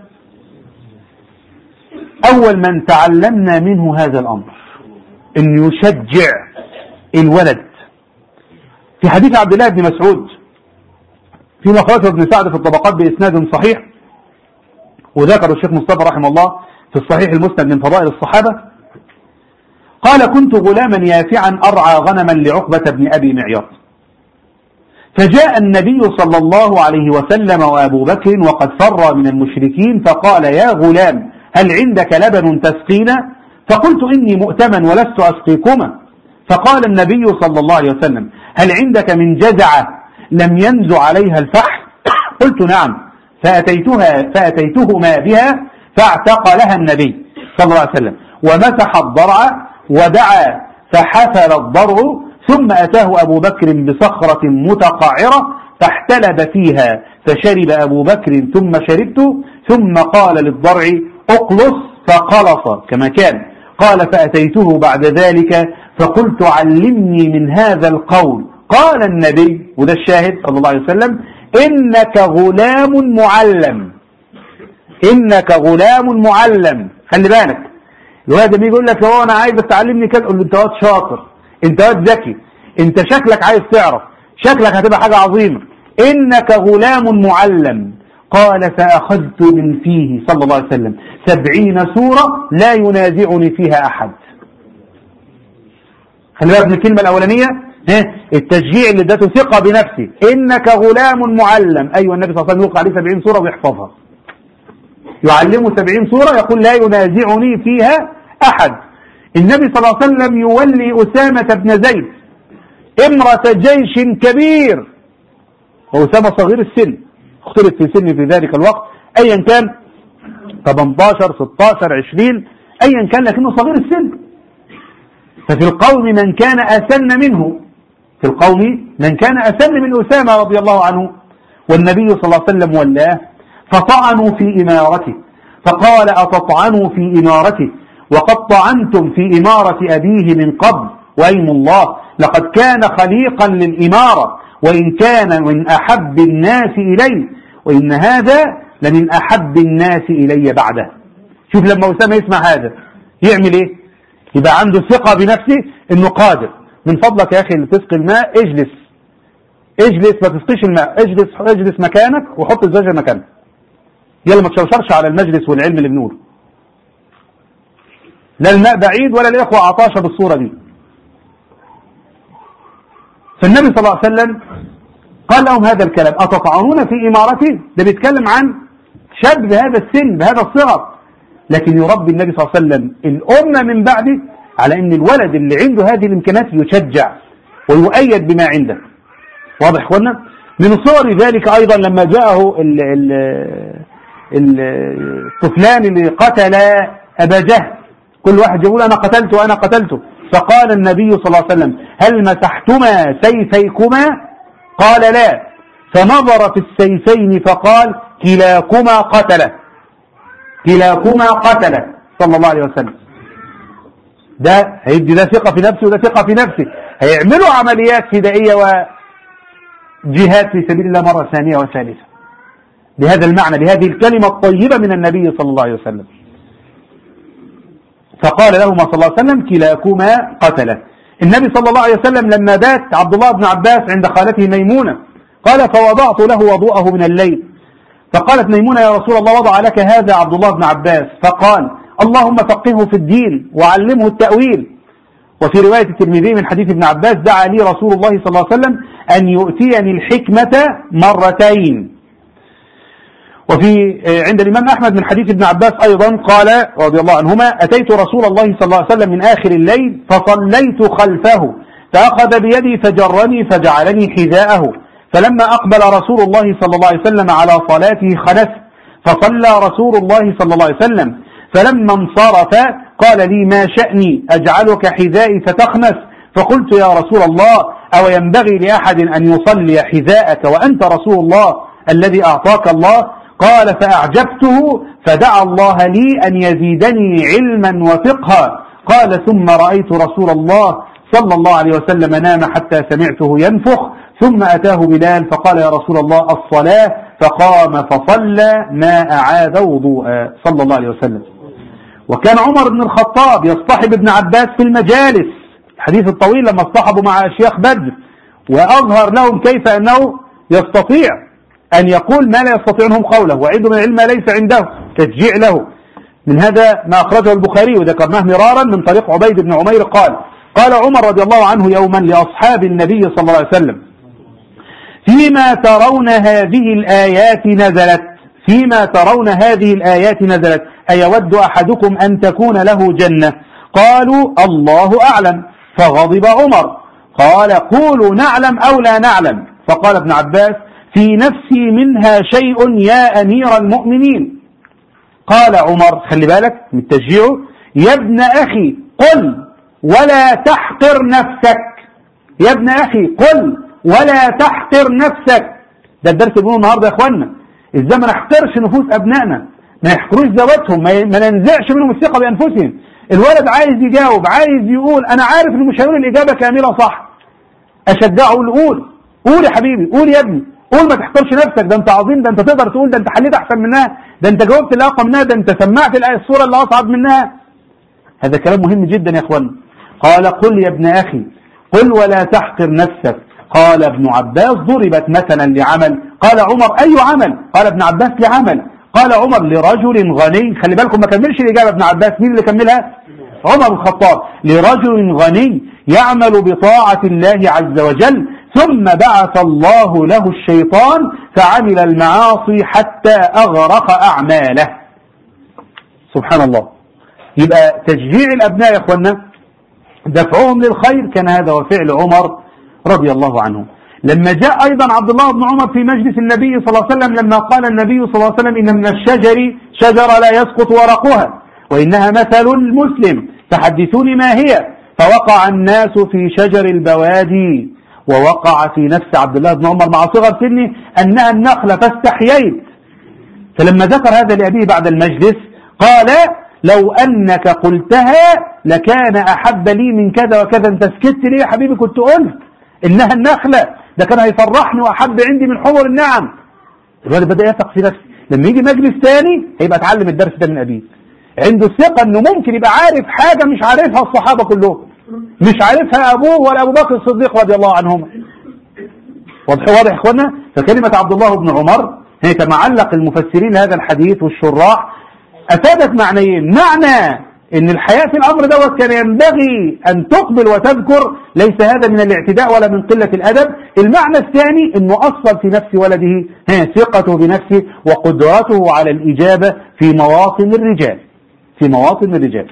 أول من تعلمنا منه هذا الأمر أن يشجع الولد في حديث عبد الله بن مسعود في مخرجه ابن سعد في الطبقات بإسناد صحيح وذكر الشيخ مصطفى رحمه الله في الصحيح المسند من فضائل الصحابة قال كنت غلاما يافعا أرعى غنما لعقبة بن أبي معيط فجاء النبي صلى الله عليه وسلم وأبو بكر وقد فر من المشركين فقال يا غلام هل عندك لبن تسقينا فقلت إني مؤتمن ولست أسقيكما فقال النبي صلى الله عليه وسلم هل عندك من جزعة لم ينزع عليها الفحل قلت نعم فأتيتها فأتيتهما بها فاعتق لها النبي صلى الله عليه وسلم ومسح الضرع ودعا فحفل الضرع ثم أتاه أبو بكر بصخرة متقعرة فاحتلب فيها فشرب أبو بكر ثم شربت ثم قال للضرع اقلص فقلص كما كان قال فأتيته بعد ذلك فقلت علمني من هذا القول قال النبي وده الشاهد صلى الله عليه وسلم إنك غلام معلم إنك غلام معلم خلي بالك الواد بيقول لك هو أنا عايزك تعلمني كذا قول له أنت واد شاطر انت واد ذكي انت شكلك عايز تعرف شكلك هتبقى حاجة عظيمة انك غلام معلم قال فأخذت من فيه صلى الله عليه وسلم سبعين سورة لا ينازعني فيها أحد خلي بالك من الكلمة الأولانية التشجيع اللي ادته ثقة بنفسه إنك غلام معلم أيوة النبي صلى الله عليه وسلم يقول عليه سبعين سورة ويحفظها يعلمه سبعين سورة يقول لا ينازعني فيها أحد النبي صلى الله عليه وسلم يولي أسامة بن زيد امرة جيش كبير وأسامة صغير السن اختلف في سن في ذلك الوقت أيا كان 18 16 20 أيا كان لكنه صغير السن ففي القوم من كان أسن منه في القوم من كان أسن من أسامة رضي الله عنه والنبي صلى الله عليه وسلم ولاه فطعنوا في إمارته فقال أتطعنوا في إمارته وقد طعنتم في إمارة أبيه من قبل وأيم الله لقد كان خليقا للإمارة وإن كان من أحب الناس إلي وإن هذا لمن أحب الناس إلي بعده شوف لما أسامة يسمع هذا يعمل إيه يبقى عنده ثقة بنفسه إنه قادر من فضلك يا أخي اللي تسقي الماء اجلس اجلس ما تسقيش الماء اجلس اجلس مكانك وحط الزجاجة مكانك يلا ما تشوشرش على المجلس والعلم اللي بنقوله لا الماء بعيد ولا الإخوة عطاشة بالصورة دي فالنبي صلى الله عليه وسلم قال لهم هذا الكلام أتطعنون في إمارته ده بيتكلم عن شاب بهذا السن بهذا الصغر لكن يربي النبي صلى الله عليه وسلم الأمة من بعده على أن الولد اللي عنده هذه الإمكانات يشجع ويؤيد بما عنده واضح اخوانا من صور ذلك أيضا لما جاءه ال ال الطفلان اللي قتل أبا جهل كل واحد يقول أنا قتلته أنا قتلته فقال النبي صلى الله عليه وسلم هل مسحتما سيفيكما قال لا فنظر في السيفين فقال كلاكما قتله كلاكما قتله صلى الله عليه وسلم ده هيدي ده ثقة في نفسه وده ثقة في نفسه هيعملوا عمليات فدائية وجهاد في سبيل الله مرة ثانية وثالثة بهذا المعنى بهذه الكلمة الطيبة من النبي صلى الله عليه وسلم فقال لهما صلى الله عليه وسلم كلاكما قتله النبي صلى الله عليه وسلم لما بات عبد الله بن عباس عند خالته ميمونة قال فوضعت له وضوءه من الليل فقالت ميمونة يا رسول الله وضع لك هذا عبد الله بن عباس فقال اللهم فقهه في الدين وعلمه التأويل وفي رواية الترمذي من حديث ابن عباس دعا لي رسول الله صلى الله عليه وسلم أن يؤتيني الحكمة مرتين وفي عند الإمام أحمد من حديث ابن عباس أيضا قال رضي الله عنهما أتيت رسول الله صلى الله عليه وسلم من آخر الليل فصليت خلفه فأخذ بيدي فجرني فجعلني حذاءه فلما أقبل رسول الله صلى الله عليه وسلم على صلاته خلف فصلى رسول الله صلى الله عليه وسلم فلما انصرف قال لي ما شأني أجعلك حذائي فتخنس فقلت يا رسول الله أو ينبغي لأحد أن يصلي حذاءك وأنت رسول الله الذي أعطاك الله قال فأعجبته فدعا الله لي أن يزيدني علما وفقها قال ثم رأيت رسول الله صلى الله عليه وسلم نام حتى سمعته ينفخ ثم أتاه بلال فقال يا رسول الله الصلاة فقام فصلى ما أعاد وضوءا صلى الله عليه وسلم وكان عمر بن الخطاب يصطحب ابن عباس في المجالس الحديث الطويل لما اصطحبوا مع أشياخ بدر وأظهر لهم كيف أنه يستطيع أن يقول ما لا يستطيعهم قوله وعنده من العلم ما ليس عنده تشجيع له من هذا ما أخرجه البخاري وذكرناه مرارا من طريق عبيد بن عمير قال قال عمر رضي الله عنه يوما لأصحاب النبي صلى الله عليه وسلم فيما ترون هذه الآيات نزلت فيما ترون هذه الآيات نزلت أيود أحدكم أن تكون له جنة قالوا الله أعلم فغضب عمر قال قولوا نعلم أو لا نعلم فقال ابن عباس في نفسي منها شيء يا أمير المؤمنين قال عمر خلي بالك من تشجيعه يا ابن أخي قل ولا تحقر نفسك يا ابن أخي قل ولا تحقر نفسك ده الدرس بيقوله النهارده يا اخوانا ازاي ما نحقرش نفوس ابنائنا ما يحقروش ذواتهم ما ننزعش منهم الثقه بانفسهم الولد عايز يجاوب عايز يقول انا عارف انه مش هيقول الاجابه كامله صح اشجعه اقول قول قول يا حبيبي قول يا ابني قول ما تحقرش نفسك ده انت عظيم ده انت تقدر تقول ده انت حليت احسن منها ده انت جاوبت اللي اقوى منها ده انت سمعت الصوره اللي اصعب منها هذا كلام مهم جدا يا اخوانا قال قل يا ابن اخي قل ولا تحقر نفسك قال ابن عباس ضربت مثلا لعمل قال عمر أي عمل قال ابن عباس لعمل قال عمر لرجل غني خلي بالكم ما كملش الإجابة ابن عباس مين اللي كملها عمر بن الخطاب لرجل غني يعمل بطاعة الله عز وجل ثم بعث الله له الشيطان فعمل المعاصي حتى أغرق أعماله سبحان الله يبقى تشجيع الأبناء يا أخوانا دفعهم للخير كان هذا وفعل عمر رضي الله عنه لما جاء أيضا عبد الله بن عمر في مجلس النبي صلى الله عليه وسلم لما قال النبي صلى الله عليه وسلم إن من الشجر شجرة لا يسقط ورقها وإنها مثل المسلم فحدثوني ما هي فوقع الناس في شجر البوادي ووقع في نفس عبد الله بن عمر مع صغر سنه أنها النخلة فاستحييت فلما ذكر هذا لأبيه بعد المجلس قال لو أنك قلتها لكان أحب لي من كذا وكذا انت سكت ليه يا حبيبي كنت قلت إنها النخلة ده كان هيفرحني واحب عندي من حمر النعم الولد بدا يثق في نفسه لما يجي مجلس ثاني هيبقى اتعلم الدرس ده من ابيه عنده الثقه انه ممكن يبقى عارف حاجه مش عارفها الصحابه كلهم مش عارفها ابوه ولا ابو بكر الصديق رضي الله عنهما واضح واضح يا اخوانا فكلمه عبد الله بن عمر هي كما علق المفسرين هذا الحديث والشراح افادت معنيين معنى ان الحياة في الامر دوت كان ينبغي ان تقبل وتذكر ليس هذا من الاعتداء ولا من قلة الادب المعنى الثاني انه اصل في نفس ولده ثقته بنفسه وقدرته على الاجابة في مواطن الرجال في مواطن الرجال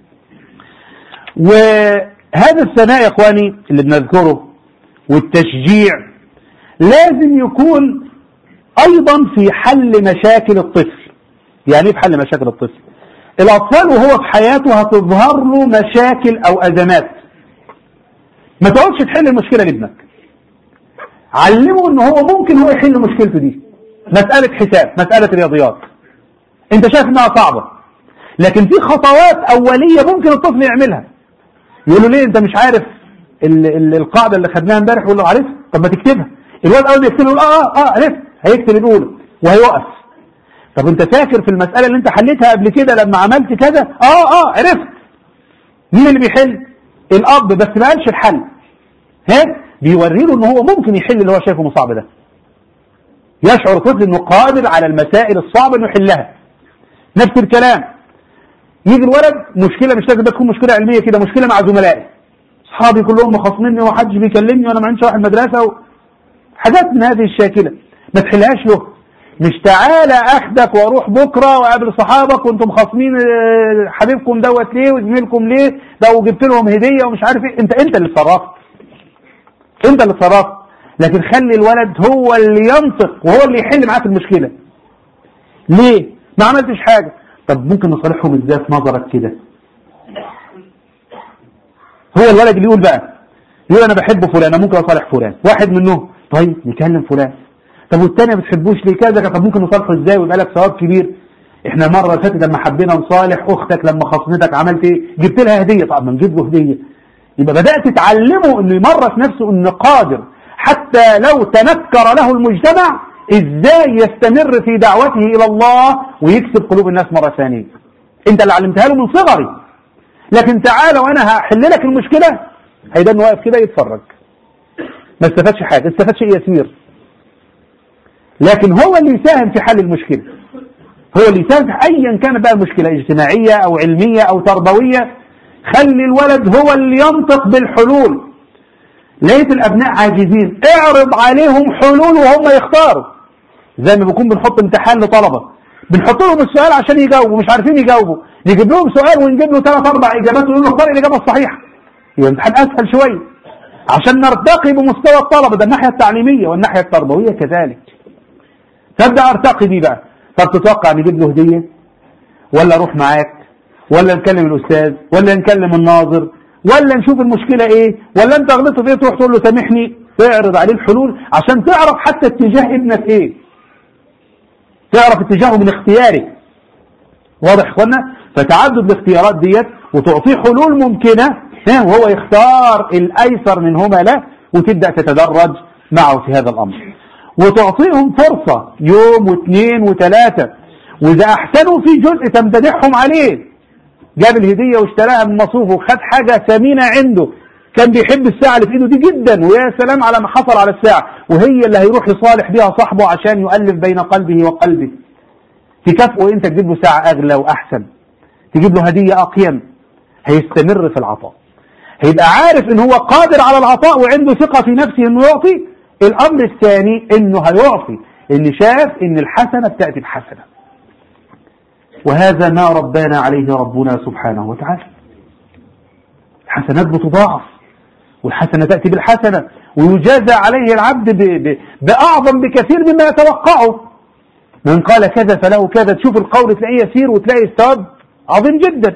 وهذا الثناء يا اخواني اللي بنذكره والتشجيع لازم يكون ايضا في حل مشاكل الطفل يعني ايه في حل مشاكل الطفل الأطفال وهو في حياته هتظهر له مشاكل أو أزمات ما تقعدش تحل المشكلة لابنك علمه ان هو ممكن هو يحل مشكلته دي مسألة حساب مسألة رياضيات انت شايف انها صعبة لكن في خطوات اولية ممكن الطفل يعملها يقول له ليه انت مش عارف ال ال القاعدة اللي خدناها امبارح يقول له عارف طب ما تكتبها الواد اول ما يكتبها يقول اه اه عرفت هيكتب الاولى وهيوقف طب انت فاكر في المسألة اللي انت حليتها قبل كده لما عملت كذا اه اه عرفت مين اللي بيحل الاب بس ما قالش الحل ها بيوري له ان هو ممكن يحل اللي هو شايفه صعب ده يشعر الطفل انه قادر على المسائل الصعبة انه يحلها نفس الكلام يجي الولد مشكلة مش لازم تكون مشكلة علمية كده مشكلة مع زملائي اصحابي كلهم مخاصميني ومحدش بيكلمني وانا ما عنديش رايح المدرسة و... حاجات من هذه الشاكلة ما تحلهاش له مش تعالى اخدك واروح بكره واقابل صحابك وانتم خاصمين حبيبكم دوت ليه وزميلكم ليه ده وجبت لهم هديه ومش عارف ايه انت انت اللي اتصرفت انت اللي اتصرفت لكن خلي الولد هو اللي ينطق وهو اللي يحل معاك المشكله ليه ما عملتش حاجه طب ممكن نصالحهم ازاي في نظرك كده هو الولد اللي يقول بقى يقول انا بحب فلان انا ممكن اصالح فلان واحد منهم طيب نكلم فلان طب والتاني ما بتحبوش ليه كذا طب ممكن نصالحه ازاي ويبقى لك ثواب كبير احنا المره اللي فاتت لما حبينا نصالح اختك لما خصمتك عملت ايه جبت لها هديه طب ما نجيب له هديه يبقى بدات تعلمه انه يمرس نفسه انه قادر حتى لو تنكر له المجتمع ازاي يستمر في دعوته الى الله ويكسب قلوب الناس مره ثانيه انت اللي علمتها له من صغري لكن تعالى وانا هحل لك المشكله هيدان واقف كده يتفرج ما استفادش حاجه استفاد شيء يسير لكن هو اللي يساهم في حل المشكلة هو اللي يساهم في أيا كان بقى المشكلة اجتماعية أو علمية أو تربوية خلي الولد هو اللي ينطق بالحلول لقيت الأبناء عاجزين اعرض عليهم حلول وهم يختاروا زي ما بنكون بنحط امتحان لطلبة بنحط لهم السؤال عشان يجاوبوا مش عارفين يجاوبوا نجيب لهم سؤال ونجيب له ثلاث أربع إجابات ونقول له اختار الإجابة الصحيحة يبقى الامتحان أسهل شوية عشان نرتقي بمستوى الطلبة ده الناحية التعليمية والناحية التربوية كذلك تبدأ ارتقي بيه بقى طب تتوقع نجيب له هدية ولا اروح معاك ولا نكلم الاستاذ ولا نكلم الناظر ولا نشوف المشكلة ايه ولا انت غلطت في ايه تروح تقول له سامحني تعرض عليه الحلول عشان تعرف حتى اتجاه ابنك ايه تعرف اتجاهه من اختيارك واضح اخوانا فتعدد الاختيارات ديت وتعطيه حلول ممكنة وهو يختار الايسر منهما له وتبدأ تتدرج معه في هذا الامر وتعطيهم فرصة يوم واثنين وثلاثة وإذا أحسنوا في جزء تمتدحهم عليه جاب الهدية واشتراها من مصروفه وخد حاجة ثمينة عنده كان بيحب الساعة اللي في ايده دي جدا ويا سلام على ما حصل على الساعة وهي اللي هيروح يصالح بيها صاحبه عشان يؤلف بين قلبه وقلبه تكافئه انت تجيب له ساعة اغلى واحسن تجيب له هدية اقيم هيستمر في العطاء هيبقى عارف ان هو قادر على العطاء وعنده ثقة في نفسه انه يعطي الامر الثاني انه هيعطي ان شاف ان الحسنة بتأتي بحسنة وهذا ما ربنا عليه ربنا سبحانه وتعالى الحسنات بتضاعف والحسنة تأتي بالحسنة ويجازى عليه العبد ب... ب... بأعظم بكثير مما يتوقعه من قال كذا فله كذا تشوف القول تلاقيه يسير وتلاقي الثواب عظيم جدا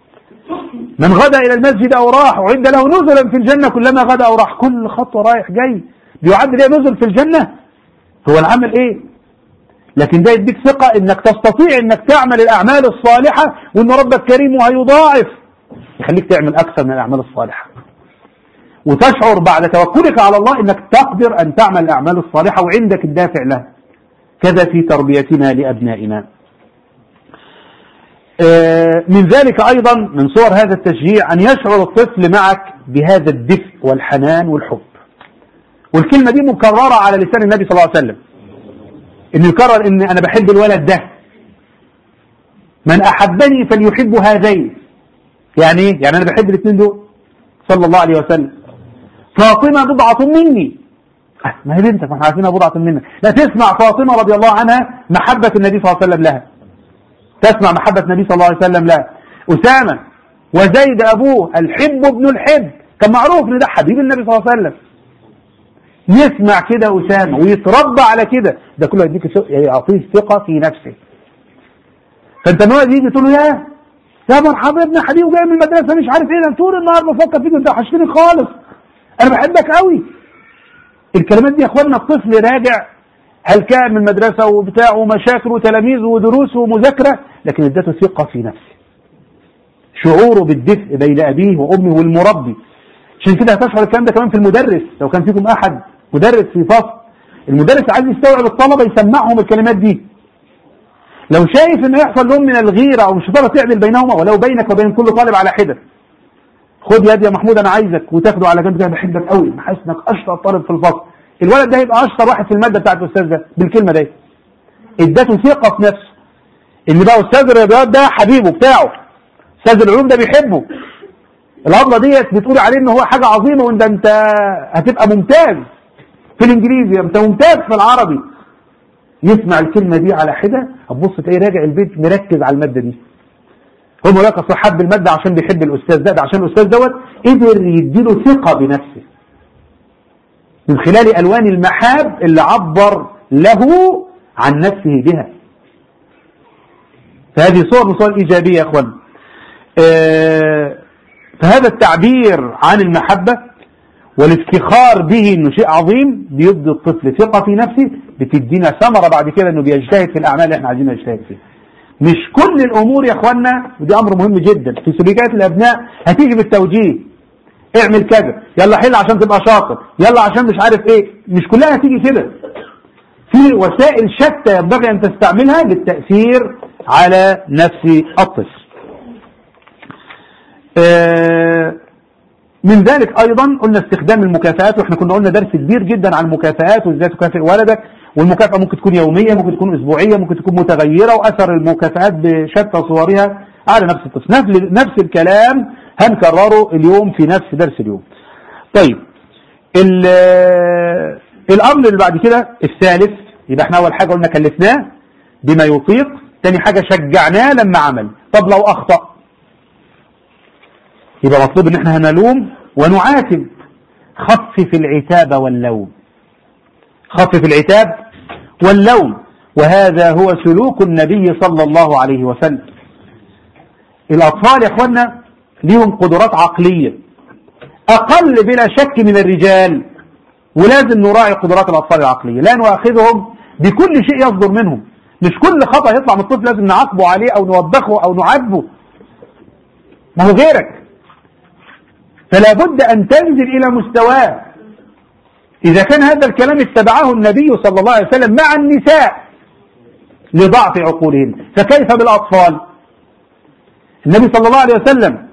من غدا إلى المسجد أو راح وعند له نزلا في الجنة كلما غدا أو راح كل خطوة رايح جاي بيعد ليه نزل في الجنة هو العمل ايه لكن ده يديك ثقة انك تستطيع انك تعمل الاعمال الصالحة وان ربك كريم وهيضاعف يخليك تعمل اكثر من الاعمال الصالحة وتشعر بعد توكلك على الله انك تقدر ان تعمل الاعمال الصالحة وعندك الدافع لها كذا في تربيتنا لابنائنا آه، من ذلك ايضا من صور هذا التشجيع ان يشعر الطفل معك بهذا الدفء والحنان والحب والكلمة دي مكررة على لسان النبي صلى الله عليه وسلم انه يكرر ان انا بحب الولد ده من احبني فليحب هذين يعني ايه يعني انا بحب الاثنين دول صلى الله عليه وسلم فاطمة بضعة مني أه، ما هي بنتك ما احنا عارفينها بضعة منك لا تسمع فاطمة رضي الله عنها محبة النبي صلى الله عليه وسلم لها تسمع محبة النبي صلى الله عليه وسلم لها أسامة وزيد أبوه الحب ابن الحب كان معروف ان ده حبيب النبي صلى الله عليه وسلم يسمع كده أسامة ويتربى على كده ده كله يديك يعطيه ثقة في نفسه فانت الواد يجي تقول له يا يا مرحبا ابن حبيبي جاي من المدرسه مش عارف ايه ده طول النهار بفكر فيك انت وحشتني خالص انا بحبك قوي الكلمات دي يا اخوانا الطفل راجع هل كان من المدرسه وبتاع ومشاكل وتلاميذ ودروس ومذاكره لكن ادته ثقه في نفسه شعوره بالدفء بين ابيه وامه والمربي عشان كده هتشعر الكلام ده كمان في المدرس لو كان فيكم احد مدرس في فصل المدرس عايز يستوعب الطلبه يسمعهم الكلمات دي لو شايف انه يحصل لهم من الغيره او مش هتقدر تعدل بينهما ولو بينك وبين كل طالب على حده خد يد يا محمود انا عايزك وتاخده على جنب كده بحبك قوي بحس انك اشطر طالب في الفصل الولد ده يبقى اشطر واحد في الماده بتاعت الاستاذ ده بالكلمه دي ادته ثقه في نفسه ان بقى استاذ الرياضيات ده حبيبه بتاعه استاذ العلوم ده بيحبه الابله ديت بتقول عليه ان هو حاجه عظيمه وان انت هتبقى ممتاز في الانجليزي انت ممتاز في العربي يسمع الكلمة دي على حدة هتبص تلاقيه راجع البيت مركز على المادة دي هو مولاك حب المادة عشان بيحب الأستاذ ده, ده عشان الأستاذ دوت قدر يديله ثقة بنفسه من خلال ألوان المحاب اللي عبر له عن نفسه بها فهذه صور من صور الإيجابية يا أخوان آه فهذا التعبير عن المحبة والافتخار به انه شيء عظيم بيدي الطفل ثقة في نفسه بتدينا ثمرة بعد كده انه بيجتهد في الاعمال اللي احنا عايزين نجتهد فيها مش كل الامور يا اخوانا ودي امر مهم جدا في سلوكيات الابناء هتيجي بالتوجيه اعمل كذا يلا حل عشان تبقى شاطر يلا عشان مش عارف ايه مش كلها هتيجي كده في وسائل شتى ينبغي ان تستعملها للتأثير على نفس الطفل آه من ذلك ايضا قلنا استخدام المكافآت واحنا كنا قلنا درس كبير جدا عن المكافآت وازاي تكافئ ولدك والمكافأة ممكن تكون يومية ممكن تكون اسبوعية ممكن تكون متغيرة واثر المكافآت بشتى صورها على نفس الطفل نفس, نفس الكلام هنكرره اليوم في نفس درس اليوم طيب الامر اللي بعد كده الثالث يبقى احنا اول حاجة قلنا كلفناه بما يطيق ثاني حاجة شجعناه لما عمل طب لو اخطأ يبقى مطلوب ان احنا هنلوم ونعاتب خفف العتاب واللوم خفف العتاب واللوم وهذا هو سلوك النبي صلى الله عليه وسلم الأطفال يا اخوانا ليهم قدرات عقلية أقل بلا شك من الرجال ولازم نراعي قدرات الأطفال العقلية لا نؤاخذهم بكل شيء يصدر منهم مش كل خطأ يطلع من الطفل لازم نعاقبه عليه أو نوبخه أو نعاتبه ما هو غيرك فلا بد أن تنزل إلى مستواه إذا كان هذا الكلام اتبعه النبي صلى الله عليه وسلم مع النساء لضعف عقولهن فكيف بالأطفال النبي صلى الله عليه وسلم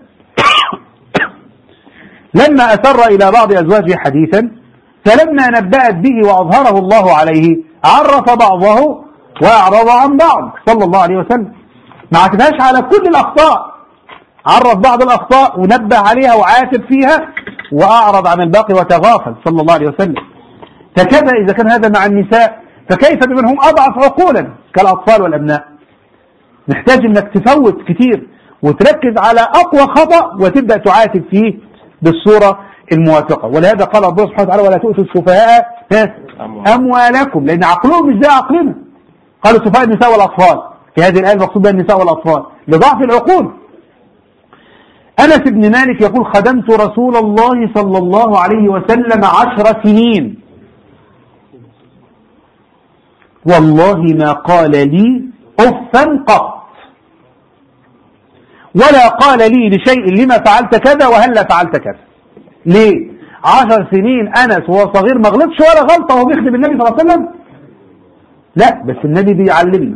لما أسر إلى بعض أزواجه حديثا فلما نبأت به وأظهره الله عليه عرف بعضه وأعرض عن بعض صلى الله عليه وسلم ما عتبهاش على كل الأخطاء عرف بعض الأخطاء ونبه عليها وعاتب فيها وأعرض عن الباقي وتغافل صلى الله عليه وسلم فكذا إذا كان هذا مع النساء فكيف بمن هم أضعف عقولا كالأطفال والأبناء نحتاج أنك تفوت كتير وتركز على أقوى خطأ وتبدأ تعاتب فيه بالصورة الموافقة ولهذا قال الله سبحانه وتعالى ولا تؤتوا السفهاء أموالكم لأن عقلهم مش زي عقلنا قالوا السفهاء النساء والأطفال في هذه الآية المقصود بها النساء والأطفال لضعف العقول أنس بن مالك يقول خدمت رسول الله صلى الله عليه وسلم عشر سنين والله ما قال لي أفا قط ولا قال لي لشيء لما فعلت كذا وهلا فعلت كذا ليه عشر سنين أنس وهو صغير ما غلطش ولا غلطة وهو بيخدم النبي صلى الله عليه وسلم لا بس النبي بيعلمنا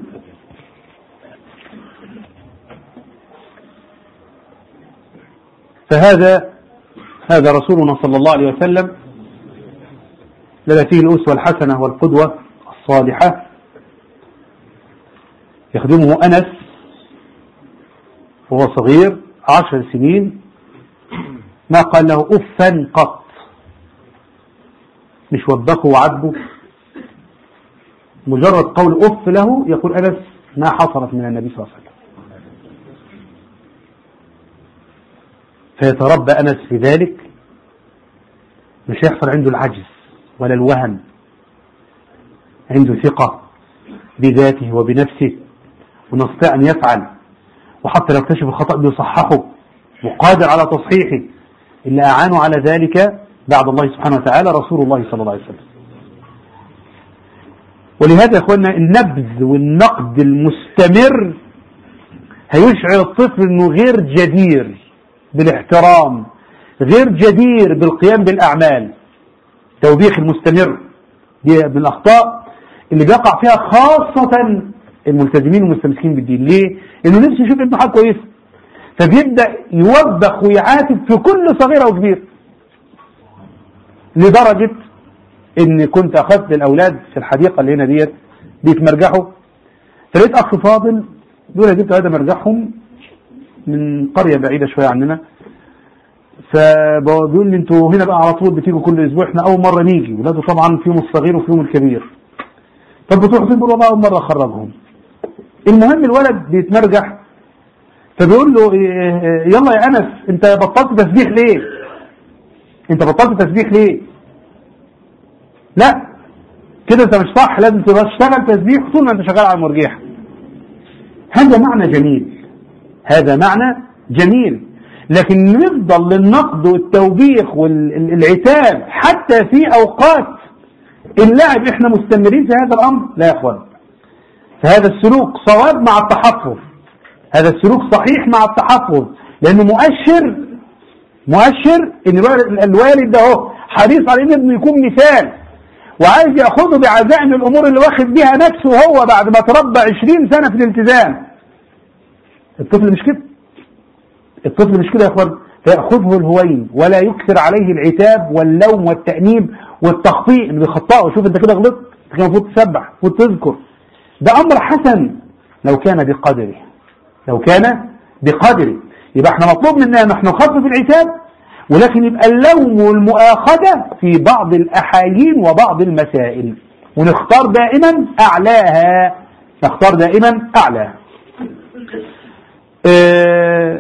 فهذا هذا رسولنا صلى الله عليه وسلم لدى فيه الأسوة الحسنة والقدوة الصالحة يخدمه أنس وهو صغير عشر سنين ما قال له أفا قط مش وبخه وعاتبه مجرد قول أف له يقول أنس ما حصلت من النبي صلى الله عليه وسلم فيتربى أنس في ذلك مش هيحصل عنده العجز ولا الوهن عنده ثقة بذاته وبنفسه ونستطيع أن يفعل وحتى لو اكتشف الخطأ بيصححه وقادر على تصحيحه إلا أعانوا على ذلك بعد الله سبحانه وتعالى رسول الله صلى الله عليه وسلم ولهذا يا اخوانا النبذ والنقد المستمر هيشعر الطفل انه غير جدير بالاحترام غير جدير بالقيام بالاعمال توبيخ المستمر دي من الاخطاء اللي بيقع فيها خاصة الملتزمين والمستمسكين بالدين ليه؟ انه نفسه يشوف ابنه حاجه كويسه فبيبدا يوبخ ويعاتب في كل صغيره وكبير لدرجه ان كنت اخذت الاولاد في الحديقه اللي هنا ديت بيتمرجحوا فلقيت اخ فاضل دول جبت هذا مرجحهم من قريه بعيده شويه عننا فبيقول لي انتوا هنا بقى على طول بتيجوا كل اسبوع احنا اول مره نيجي ولاده طبعا فيهم الصغير وفيهم الكبير طب بتروحوا فين بيقول والله اول مره اخرجهم المهم الولد بيتمرجح فبيقول له يلا يا انس انت بطلت تسبيح ليه انت بطلت تسبيح ليه لا كده انت مش صح لازم تبقى تشتغل تسبيح طول ما انت شغال على المرجيحه هذا معنى جميل هذا معنى جميل لكن نفضل للنقد والتوبيخ والعتاب حتى في اوقات اللعب احنا مستمرين في هذا الامر لا يا اخوان فهذا السلوك صواب مع التحفظ هذا السلوك صحيح مع التحفظ لانه مؤشر مؤشر ان الوالد ده اهو حريص على ان ابنه يكون مثال وعايز ياخذه بعزائم الامور اللي واخد بيها نفسه هو بعد ما تربى 20 سنه في الالتزام الطفل مش كده الطفل مش كده يا اخوان فياخذه الهوين ولا يكثر عليه العتاب واللوم والتانيب والتخطيء اللي بيخطئه شوف انت كده غلطت انت كان المفروض تسبح وتذكر ده امر حسن لو كان بقدره لو كان بقدره يبقى احنا مطلوب منا ان احنا نخفف العتاب ولكن يبقى اللوم والمؤاخذة في بعض الأحايين وبعض المسائل ونختار دائما أعلاها نختار دائما أعلاها اه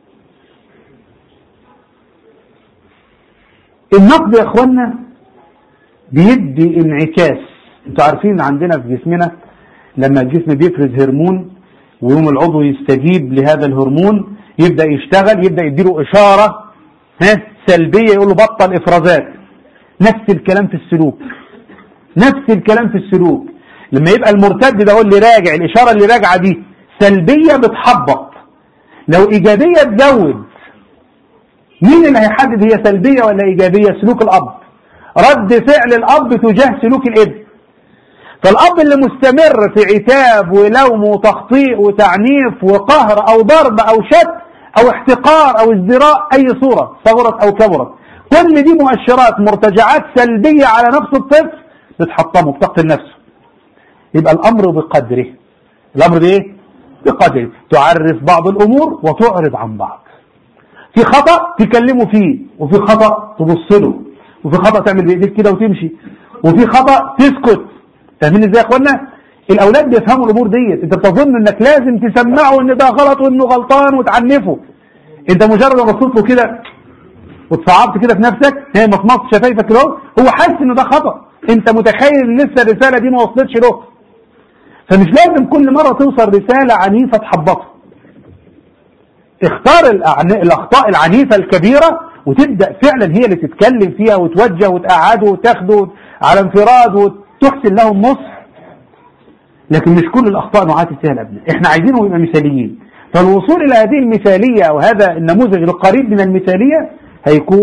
النقد يا اخوانا بيدي انعكاس انتوا عارفين عندنا في جسمنا لما الجسم بيفرز هرمون ويوم العضو يستجيب لهذا الهرمون يبدأ يشتغل يبدأ يديله إشارة ها سلبية يقول له بطل إفرازات نفس الكلام في السلوك نفس الكلام في السلوك لما يبقى المرتد ده هو اللي راجع الإشارة اللي راجعة دي سلبية بتحبط لو إيجابية تزود مين اللي هيحدد هي سلبية ولا إيجابية سلوك الأب رد فعل الأب تجاه سلوك الابن فالأب اللي مستمر في عتاب ولوم وتخطيء وتعنيف وقهر أو ضرب أو شت أو احتقار أو ازدراء أي صورة صغرت أو كبرت كل دي مؤشرات مرتجعات سلبية على نفس الطفل بتحطمه بتقتل نفسه يبقى الأمر بقدره الأمر بإيه؟ بقدره تعرف بعض الأمور وتعرض عن بعض في خطأ تكلمه فيه وفي خطأ تبص له وفي خطأ تعمل بإيديك كده وتمشي وفي خطأ تسكت فاهمين ازاي يا اخوانا الاولاد بيفهموا الامور ديت انت بتظن انك لازم تسمعه ان ده غلط وانه غلطان وتعنفه انت مجرد ما بصيت له كده وتصعبت كده في نفسك هي مطمطت شفايفك كده هو حاسس ان ده خطا انت متخيل ان لسه الرساله دي ما وصلتش له فمش لازم كل مره توصل رساله عنيفه تحبطه اختار الاخطاء العنيفه الكبيره وتبدا فعلا هي اللي تتكلم فيها وتوجه وتقعده وتاخده على انفراد وتحسن له النصح لكن مش كل الاخطاء نعاتب فيها الابناء احنا عايزينهم يبقى مثاليين فالوصول الى هذه المثاليه او هذا النموذج القريب من المثاليه هيكون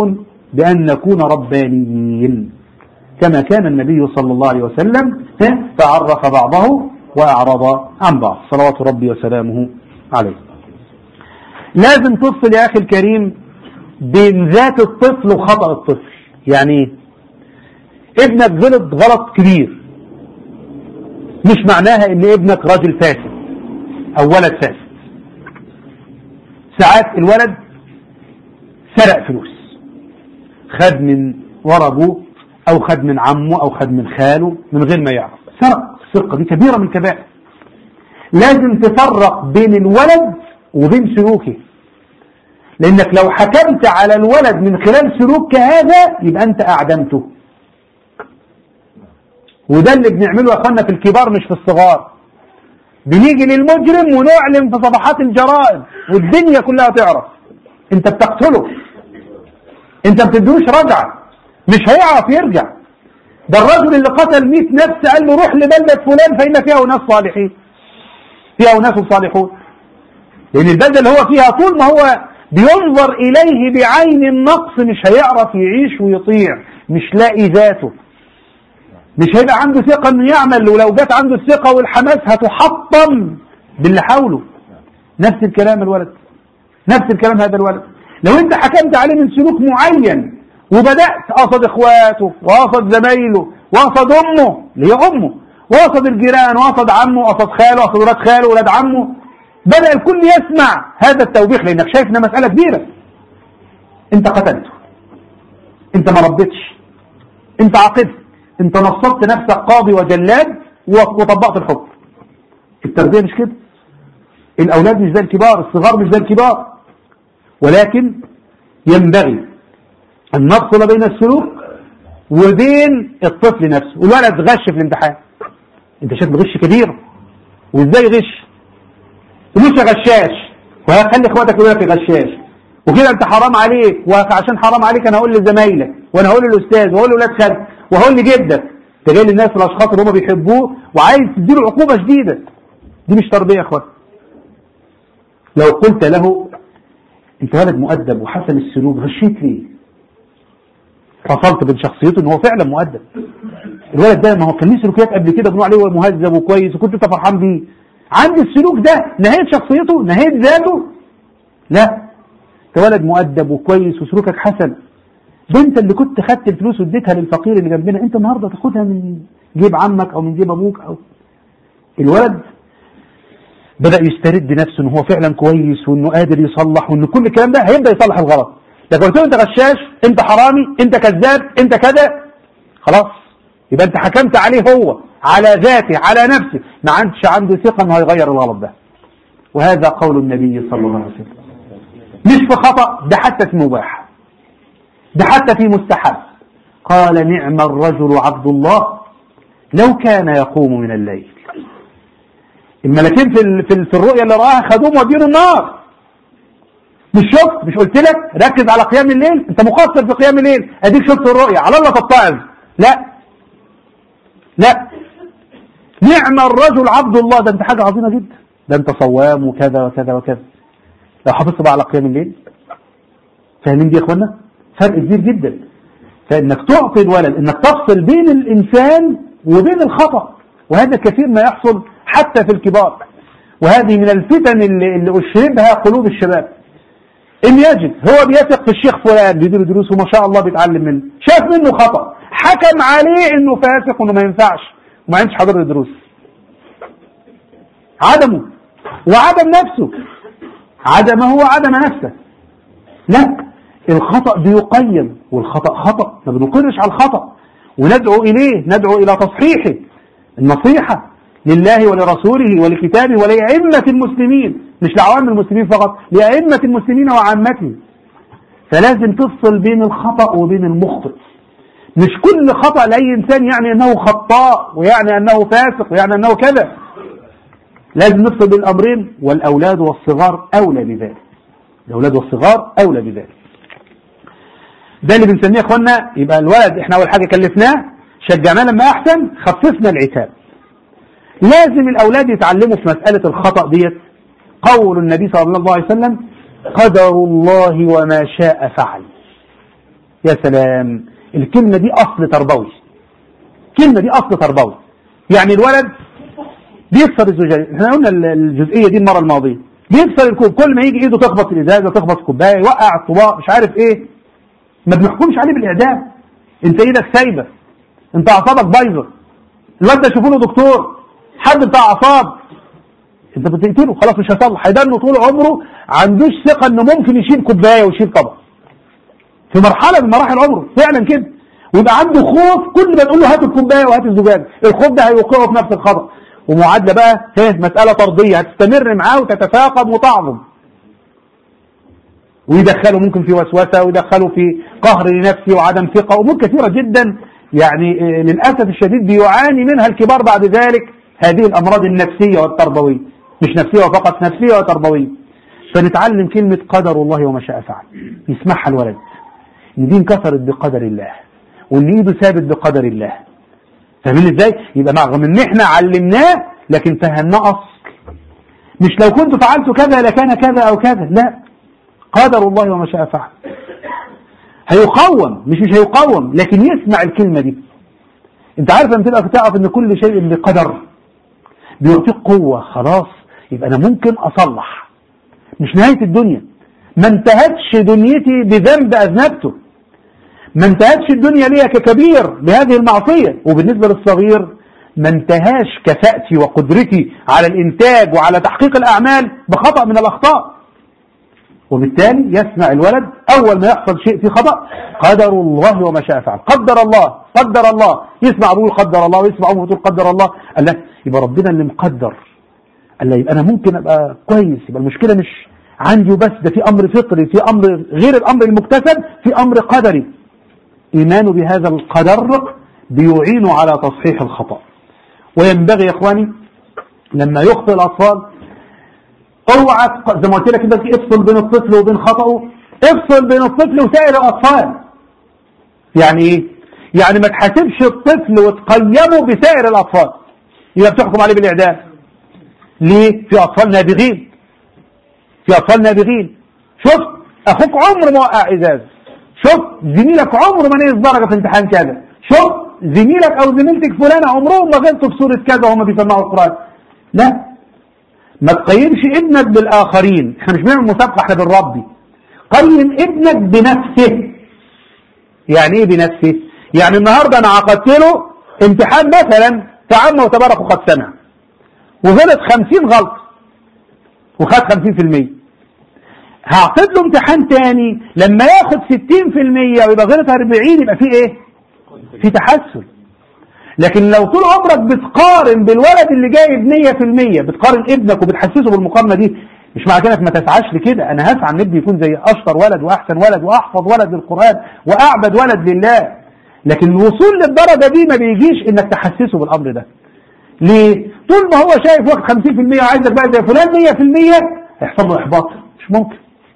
بأن نكون ربانيين كما كان النبي صلى الله عليه وسلم فعرف بعضه وأعرض عن بعض صلوات ربي وسلامه عليه لازم تفصل يا أخي الكريم بين ذات الطفل وخطأ الطفل يعني ابنك غلط غلط كبير مش معناها ان ابنك راجل فاسد او ولد فاسد ساعات الولد سرق فلوس خد من ورا ابوه او خد من عمه او خد من خاله من غير ما يعرف سرق السرقه دي كبيره من الكبائر لازم تفرق بين الولد وبين سلوكه لانك لو حكمت على الولد من خلال سلوك هذا يبقى انت اعدمته وده اللي بنعمله يا اخوانا في الكبار مش في الصغار بنيجي للمجرم ونعلن في صفحات الجرائد والدنيا كلها تعرف انت بتقتله انت بتدوش رجعه مش هيعرف يرجع ده الرجل اللي قتل 100 نفس قال له روح لبلدة فلان فإن فيها أناس صالحين فيها أناس صالحون لأن البلدة اللي هو فيها طول ما هو بينظر إليه بعين النقص مش هيعرف يعيش ويطيع مش لاقي ذاته مش هيبقى عنده ثقة انه يعمل ولو جت عنده الثقة والحماس هتحطم باللي حوله نفس الكلام الولد نفس الكلام هذا الولد لو انت حكمت عليه من سلوك معين وبدأت قصد اخواته وقصد زمايله وقصد امه اللي هي امه وقصد الجيران وقصد عمه وقصد خاله وقصد ولاد خاله ولاد عمه بدأ الكل يسمع هذا التوبيخ لانك شايف انها مسألة كبيرة انت قتلته انت ما ربيتش انت عاقبت انت نصبت نفسك قاضي وجلاد وطبقت الحكم التربية مش كده الاولاد مش زي الكبار الصغار مش زي الكبار ولكن ينبغي أن نفصل بين السلوك وبين الطفل نفسه والولد غش في الامتحان انت شايف غش كبير وازاي غش ومش غشاش وهخلي اخواتك يقول لك غشاش وكده انت حرام عليك وعشان حرام عليك انا هقول لزمايلك وانا هقول للاستاذ وهقول لاولاد خالك وهقول لجدك انت جاي للناس الاشخاص اللي هم بيحبوه وعايز تديله عقوبه شديده دي مش تربيه يا اخوات لو قلت له انت ولد مؤدب وحسن السلوك غشيت ليه فصلت بين شخصيته ان هو فعلا مؤدب الولد ده ما هو كان ليه سلوكيات قبل كده بنقول عليه هو مهذب وكويس وكنت انت فرحان بيه عندي السلوك ده نهايه شخصيته نهايه ذاته لا انت ولد مؤدب وكويس وسلوكك حسن ده انت اللي كنت خدت الفلوس واديتها للفقير اللي جنبنا انت النهارده تاخدها من جيب عمك او من جيب ابوك او الولد بدأ يسترد نفسه ان هو فعلا كويس وانه قادر يصلح وان كل الكلام ده هيبدأ يصلح الغلط لكن قلت له انت غشاش انت حرامي انت كذاب انت كذا خلاص يبقى انت حكمت عليه هو على ذاته على نفسه ما عندش عنده ثقة انه هيغير الغلط ده وهذا قول النبي صلى الله عليه وسلم مش في خطأ ده حتى في مباح ده حتى في مستحب قال نعم الرجل عبد الله لو كان يقوم من الليل الملكين في في, في الرؤيا اللي راها خدوهم ودينوا النار مش شفت مش قلت لك ركز على قيام الليل انت مقصر في قيام الليل اديك شفت الرؤيا على الله تتعظ لا لا نعم الرجل عبد الله ده انت حاجه عظيمه جدا ده انت صوام وكذا وكذا وكذا لو حافظت بقى على قيام الليل فاهمين دي يا اخوانا فرق كبير جدا فانك تعطي الولد انك تفصل بين الانسان وبين الخطا وهذا كثير ما يحصل حتى في الكبار وهذه من الفتن اللي, اللي أشربها قلوب الشباب إن يجد هو بيثق في الشيخ فلان بيدير دروس وما شاء الله بيتعلم منه شاف منه خطأ حكم عليه إنه فاسق وإنه ما ينفعش وما عندش حضر الدروس عدمه وعدم نفسه عدمه هو عدم نفسه لا الخطأ بيقيم والخطأ خطأ ما بنقرش على الخطأ وندعو إليه ندعو إلى تصحيحه النصيحة لله ولرسوله ولكتابه ولأئمة المسلمين مش لعوام المسلمين فقط لأئمة المسلمين وعامتهم فلازم تفصل بين الخطأ وبين المخطئ مش كل خطأ لأي إنسان يعني أنه خطاء ويعني أنه فاسق ويعني أنه كذا لازم نفصل بين الأمرين والأولاد والصغار أولى بذلك الأولاد والصغار أولى بذلك ده اللي بنسميه يا اخوانا يبقى الولد احنا اول حاجه كلفناه شجعناه لما احسن خففنا العتاب لازم الأولاد يتعلموا في مسألة الخطأ ديت قول النبي صلى الله عليه وسلم قدر الله وما شاء فعل يا سلام الكلمة دي أصل تربوي الكلمة دي أصل تربوي يعني الولد بيكسر الزجاجة احنا قلنا الجزئية دي المرة الماضية بيكسر الكوب كل ما يجي ايده تخبط في الازازة تخبط في الكوباية يوقع الطباق مش عارف ايه ما بنحكمش عليه بالإعدام انت ايدك سايبة انت اعصابك بايظة الواد ده شوفوا له دكتور حد بتاع اعصاب انت بتقتله خلاص مش هيصلح هيدنه طول عمره عندوش ثقة انه ممكن يشيل كوباية ويشيل طبق في مرحلة من مراحل عمره فعلا كده ويبقى عنده خوف كل ما نقول له هات الكوبايه وهات الزجاج الخوف ده هيوقعه في نفس الخطأ ومعادلة بقى هي مسألة طردية هتستمر معاه وتتفاقم وتعظم ويدخله ممكن في وسوسة ويدخله في قهر لنفسه وعدم ثقة أمور كثيرة جدا يعني للأسف الشديد بيعاني منها الكبار بعد ذلك هذه الأمراض النفسية والتربوية مش نفسية فقط نفسية وتربوية فنتعلم كلمة قدر الله وما شاء فعل يسمعها الولد ان دي انكسرت بقدر الله وان ايده ثابت بقدر الله فاهمين ازاي يبقى رغم ان احنا علمناه لكن فهمناه اصل مش لو كنت فعلت كذا لكان كذا او كذا لا قدر الله وما شاء فعل هيقوم مش مش هيقوم لكن يسمع الكلمة دي انت عارف لما تبقى تعرف ان كل شيء بقدر بيعطيك قوة خلاص يبقى انا ممكن اصلح مش نهاية الدنيا ما انتهتش دنيتي بذنب اذنبته ما انتهتش الدنيا ليا ككبير بهذه المعصية وبالنسبة للصغير ما انتهاش كفاءتي وقدرتي على الانتاج وعلى تحقيق الاعمال بخطأ من الاخطاء وبالتالي يسمع الولد اول ما يحصل شيء في خطأ قدر الله وما شاء فعل قدر الله قدر الله يسمع ابوه قدر الله ويسمع امه تقول قدر الله قال لا يبقى ربنا اللي مقدر قال لا يبقى انا ممكن ابقى كويس يبقى المشكلة مش عندي وبس ده في امر فطري في امر غير الامر المكتسب في امر قدري ايمانه بهذا القدر بيعينه على تصحيح الخطأ وينبغي يا اخواني لما يخطئ الاطفال اوعى زي ما قلت لك كده افصل بين الطفل وبين خطأه افصل بين الطفل وسائر الاطفال يعني ايه يعني ما تحاسبش الطفل وتقيمه بسائر الاطفال يبقى بتحكم عليه بالاعدام ليه في اطفال نابغين في اطفال نابغين شوف اخوك عمره ما وقع ازاز شوف زميلك عمره ما نقص درجه في امتحان كذا شوف زميلك او زميلتك فلانه عمرهم ما غلطوا في سوره كذا وهم بيسمعوا القران لا ما تقيمش ابنك بالاخرين احنا مش بنعمل مسابقه احنا بنربي قيم ابنك بنفسه يعني ايه بنفسه يعني النهارده انا عقدت له امتحان مثلا تعمى وتبارك وقد سمع وغلط 50 غلط وخد 50% هعقد له امتحان تاني لما ياخد 60% ويبقى غلط 40 يبقى فيه ايه في تحسن لكن لو طول عمرك بتقارن بالولد اللي جايب 100% بتقارن ابنك وبتحسسه بالمقارنه دي مش معنى كده ما تسعاش لكده انا هسعى ان ابني يكون زي اشطر ولد واحسن ولد واحفظ ولد للقران واعبد ولد لله لكن الوصول للدرجه دي ما بيجيش انك تحسسه بالامر ده ليه طول ما هو شايف واخد 50% وعايزك بقى زي فلان 100% هيحصل له احباط مش ممكن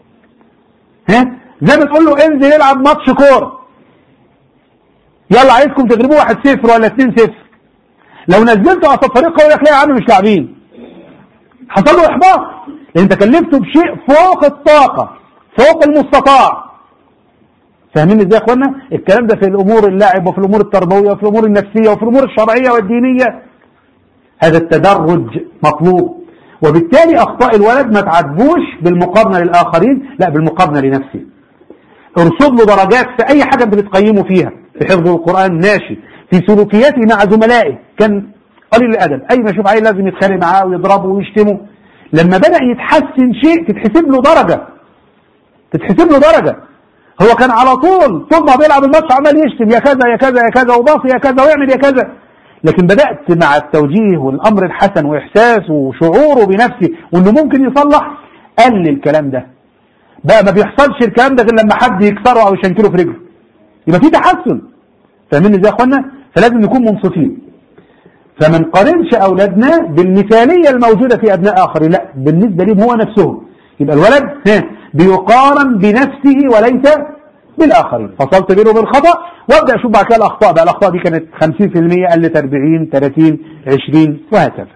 ها زي ما تقول له انزل يلعب ماتش كوره يلا عايزكم تغلبوه 1-0 ولا 2-0 لو نزلته على الفريق يقول لك لا يا عم مش لاعبين حصل له احباط لان انت كلفته بشيء فوق الطاقه فوق المستطاع فاهمين ازاي يا اخوانا الكلام ده في الامور اللعب وفي الامور التربويه وفي الامور النفسيه وفي الامور الشرعيه والدينيه هذا التدرج مطلوب وبالتالي اخطاء الولد ما تعاتبوش بالمقارنه للاخرين لا بالمقارنه لنفسه ارصد له درجات في اي حاجه انت بتقيمه فيها في حفظ القران ماشي في سلوكياته مع زملائه كان قليل الادب اي ما يشوف عيل لازم يتخانق معاه ويضربه ويشتمه لما بدا يتحسن شيء تتحسب له درجه تتحسب له درجه هو كان على طول طول ما بيلعب الماتش عمال يشتم يا كذا يا كذا يا كذا وباصي يا كذا ويعمل يا كذا لكن بدأت مع التوجيه والأمر الحسن وإحساسه وشعوره بنفسه وإنه ممكن يصلح قل الكلام ده بقى ما بيحصلش الكلام ده غير لما حد يكسره أو يشنكله في رجله يبقى في تحسن فاهمين ازاي يا اخوانا فلازم نكون منصفين فما نقارنش اولادنا بالمثاليه الموجوده في ابناء اخرين لا بالنسبه لهم هو نفسهم يبقى الولد ها بيقارن بنفسه وليس بالاخرين فصلت بينه بالخطا وابدا اشوف بعد كده الاخطاء بقى الاخطاء دي كانت 50% قلت 40 30 20 وهكذا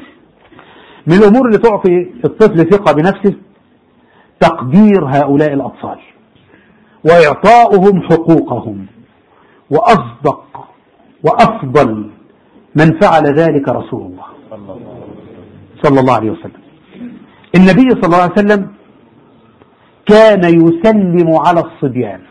من الامور اللي تعطي الطفل ثقه بنفسه تقدير هؤلاء الاطفال وإعطاؤهم حقوقهم وأصدق وأفضل من فعل ذلك رسول الله صلى الله عليه وسلم النبي صلى الله عليه وسلم كان يسلم على الصبيان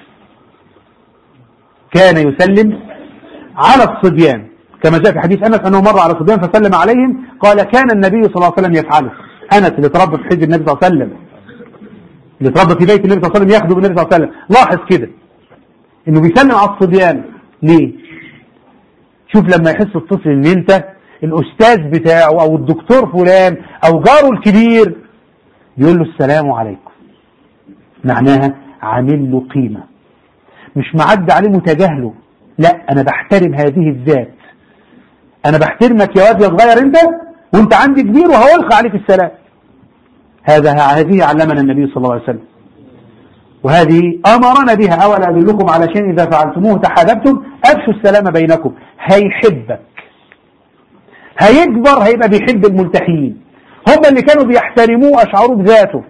كان يسلم على الصبيان كما جاء في حديث أنس أنه مر على الصبيان فسلم عليهم قال كان النبي صلى الله عليه وسلم يفعله أنس اللي تربى في حج النبي صلى الله عليه وسلم اللي تربى في بيت النبي صلى الله عليه وسلم يخدم النبي صلى الله عليه وسلم لاحظ كده انه بيسلم على الصبيان ليه شوف لما يحس الطفل ان انت الاستاذ بتاعه او الدكتور فلان او جاره الكبير يقول له السلام عليكم معناها عامل له قيمة مش معدي عليه متجاهله لا انا بحترم هذه الذات انا بحترمك يا واد يا صغير انت وانت عندي كبير وهولق عليك السلام هذا هذه علمنا النبي صلى الله عليه وسلم وهذه أمرنا بها أولا أدلكم على شيء إذا فعلتموه تحاببتم أفشوا السلام بينكم هيحبك هيكبر هيبقى بيحب الملتحين هم اللي كانوا بيحترموه أشعروا بذاته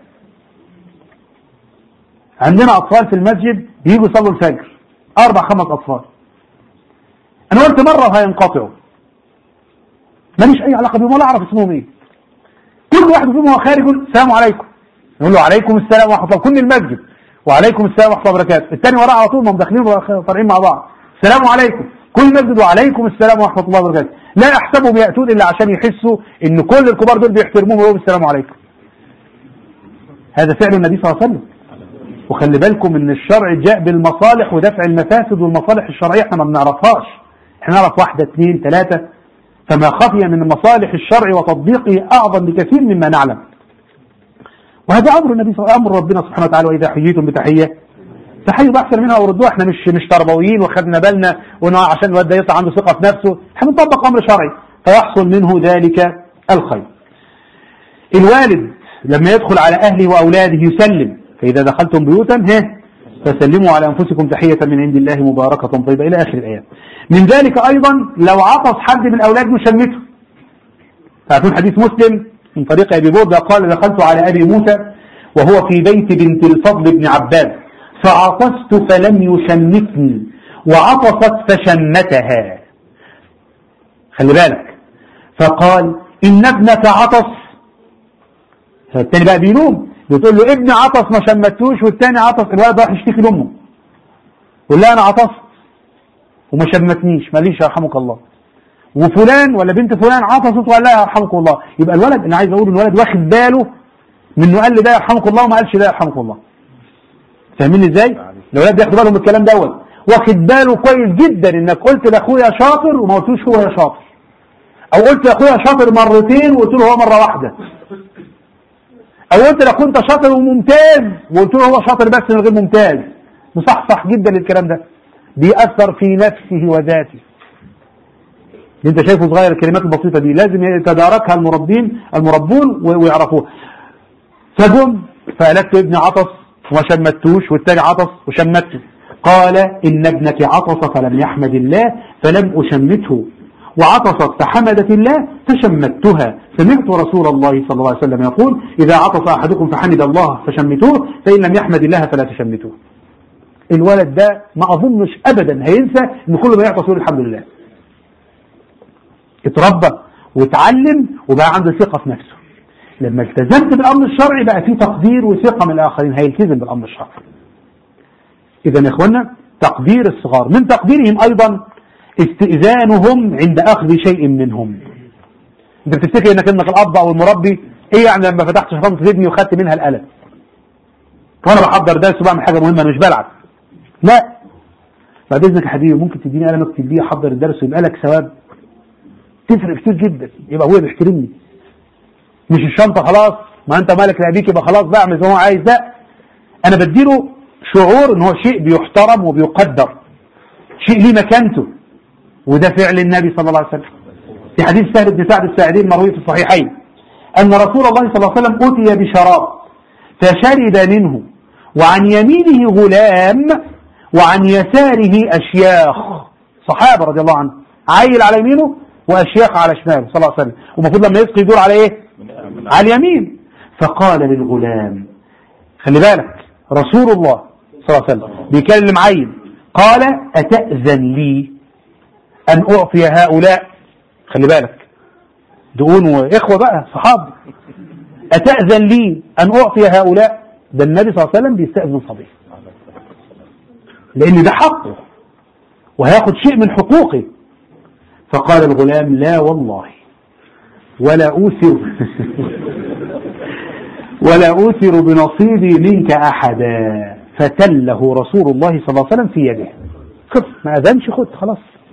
عندنا أطفال في المسجد بيجوا يصلوا الفجر أربع خمس أطفال أنا قلت مرة هينقطعوا ماليش أي علاقة بهم ولا أعرف اسمهم إيه كل واحد فيهم وهو خارج يقول السلام عليكم يقول له عليكم السلام ورحمة الله كل المسجد وعليكم السلام ورحمة الله وبركاته الثاني وراه على طول ما هم داخلين طالعين مع بعض السلام عليكم كل مسجد وعليكم السلام ورحمة الله وبركاته لا احسبهم يأتون إلا عشان يحسوا إن كل الكبار دول بيحترموهم ويقولوا السلام عليكم هذا فعل النبي صلى الله عليه وسلم وخلي بالكم ان الشرع جاء بالمصالح ودفع المفاسد والمصالح الشرعية احنا ما بنعرفهاش احنا نعرف واحدة اثنين ثلاثة فما خفي من مصالح الشرع وتطبيقه أعظم بكثير مما نعلم وهذا أمر النبي صلى الله عليه وسلم أمر ربنا سبحانه وتعالى وإذا حييتم بتحية فحيوا بأحسن منها وردوها احنا مش مش تربويين وخدنا بالنا وانه عشان الواد ده يطلع عنده ثقة في نفسه احنا بنطبق أمر شرعي فيحصل منه ذلك الخير الوالد لما يدخل على أهله وأولاده يسلم فإذا دخلتم بيوتا ها فسلموا على أنفسكم تحية من عند الله مباركة طيبة إلى آخر الآيات من ذلك أيضا لو عطس حد من الأولاد مشمته تعرفون حديث مسلم من طريق أبي بردة قال دخلت على أبي موسى وهو في بيت بنت الفضل بن عباس فعطست فلم يشمتني وعطست فشمتها خلي بالك فقال إن ابنك عطس فالتاني بقى بيلوم بتقول له ابني عطس ما شمتوش والتاني عطس الولد راح يشتكي لامه يقول لها انا عطست وما شمتنيش ماليش يرحمك الله وفلان ولا بنت فلان عطست وقال لها يرحمك الله يبقى الولد انا عايز اقول الولد واخد باله من انه قال لي ده يرحمك الله وما قالش ده يرحمك الله فاهمين ازاي الولاد بياخدوا بالهم من الكلام دوت واخد باله كويس جدا انك قلت لاخويا شاطر وما قلتوش هو يا شاطر او قلت لاخويا شاطر مرتين وقلت له هو مره واحده او قلت لك كنت شاطر وممتاز وقلت له هو شاطر بس من غير ممتاز مصحصح جدا للكلام ده بيأثر في نفسه وذاته انت شايفه صغير الكلمات البسيطة دي لازم يتداركها المربين المربون ويعرفوها فجم فقالت ابني عطس وما شمتوش والتاني عطس وشمته قال إن ابنك عطس فلم يحمد الله فلم أشمته وعطست فحمدت الله فشمتها سمعت رسول الله صلى الله عليه وسلم يقول إذا عطس أحدكم فحمد الله فشمتوه فإن لم يحمد الله فلا تشمتوه الولد ده ما أظنش أبدا هينسى إن كل ما يعطس يقول الحمد لله اتربى وتعلم وبقى عنده ثقة في نفسه لما التزمت بالأمر الشرعي بقى فيه تقدير وثقة من الآخرين هيلتزم بالأمر الشرعي إذا يا إخوانا تقدير الصغار من تقديرهم أيضا استئذانهم عند أخذ شيء منهم انت بتفتكر انك انك الاب او المربي ايه يعني لما فتحت شنطه ابني وخدت منها القلم وانا بحضر درس وبعمل حاجه مهمه انا مش بلعب لا بعد اذنك يا حبيبي ممكن تديني قلم اكتب بيه احضر الدرس ويبقى لك ثواب تفرق كتير جدا يبقى هو بيحترمني مش الشنطه خلاص ما انت مالك لابيك يبقى خلاص بقى اعمل زي ما هو عايز لا انا بديله شعور ان هو شيء بيحترم وبيقدر شيء ليه مكانته وده فعل النبي صلى الله عليه وسلم في حديث سهل بن سعد الساعدي المروي في الصحيحين أن رسول الله صلى الله عليه وسلم أتي بشراب فشرب منه وعن يمينه غلام وعن يساره أشياخ صحابة رضي الله عنه عيل على يمينه وأشياخ على شماله صلى الله عليه وسلم ومفروض لما يسقي يدور على إيه على اليمين فقال للغلام خلي بالك رسول الله صلى الله عليه وسلم بيكلم عين قال أتأذن لي أن أعطي هؤلاء خلي بالك دقون وإخوة بقى صحاب أتأذن لي أن أعطي هؤلاء ده النبي صلى الله عليه وسلم بيستأذن صبي لأن ده حقه وهياخد شيء من حقوقه فقال الغلام لا والله ولا أوثر ولا أوثر بنصيبي منك أحدا فتله رسول الله صلى الله عليه وسلم في يده خذ ما أذنش خذ خلاص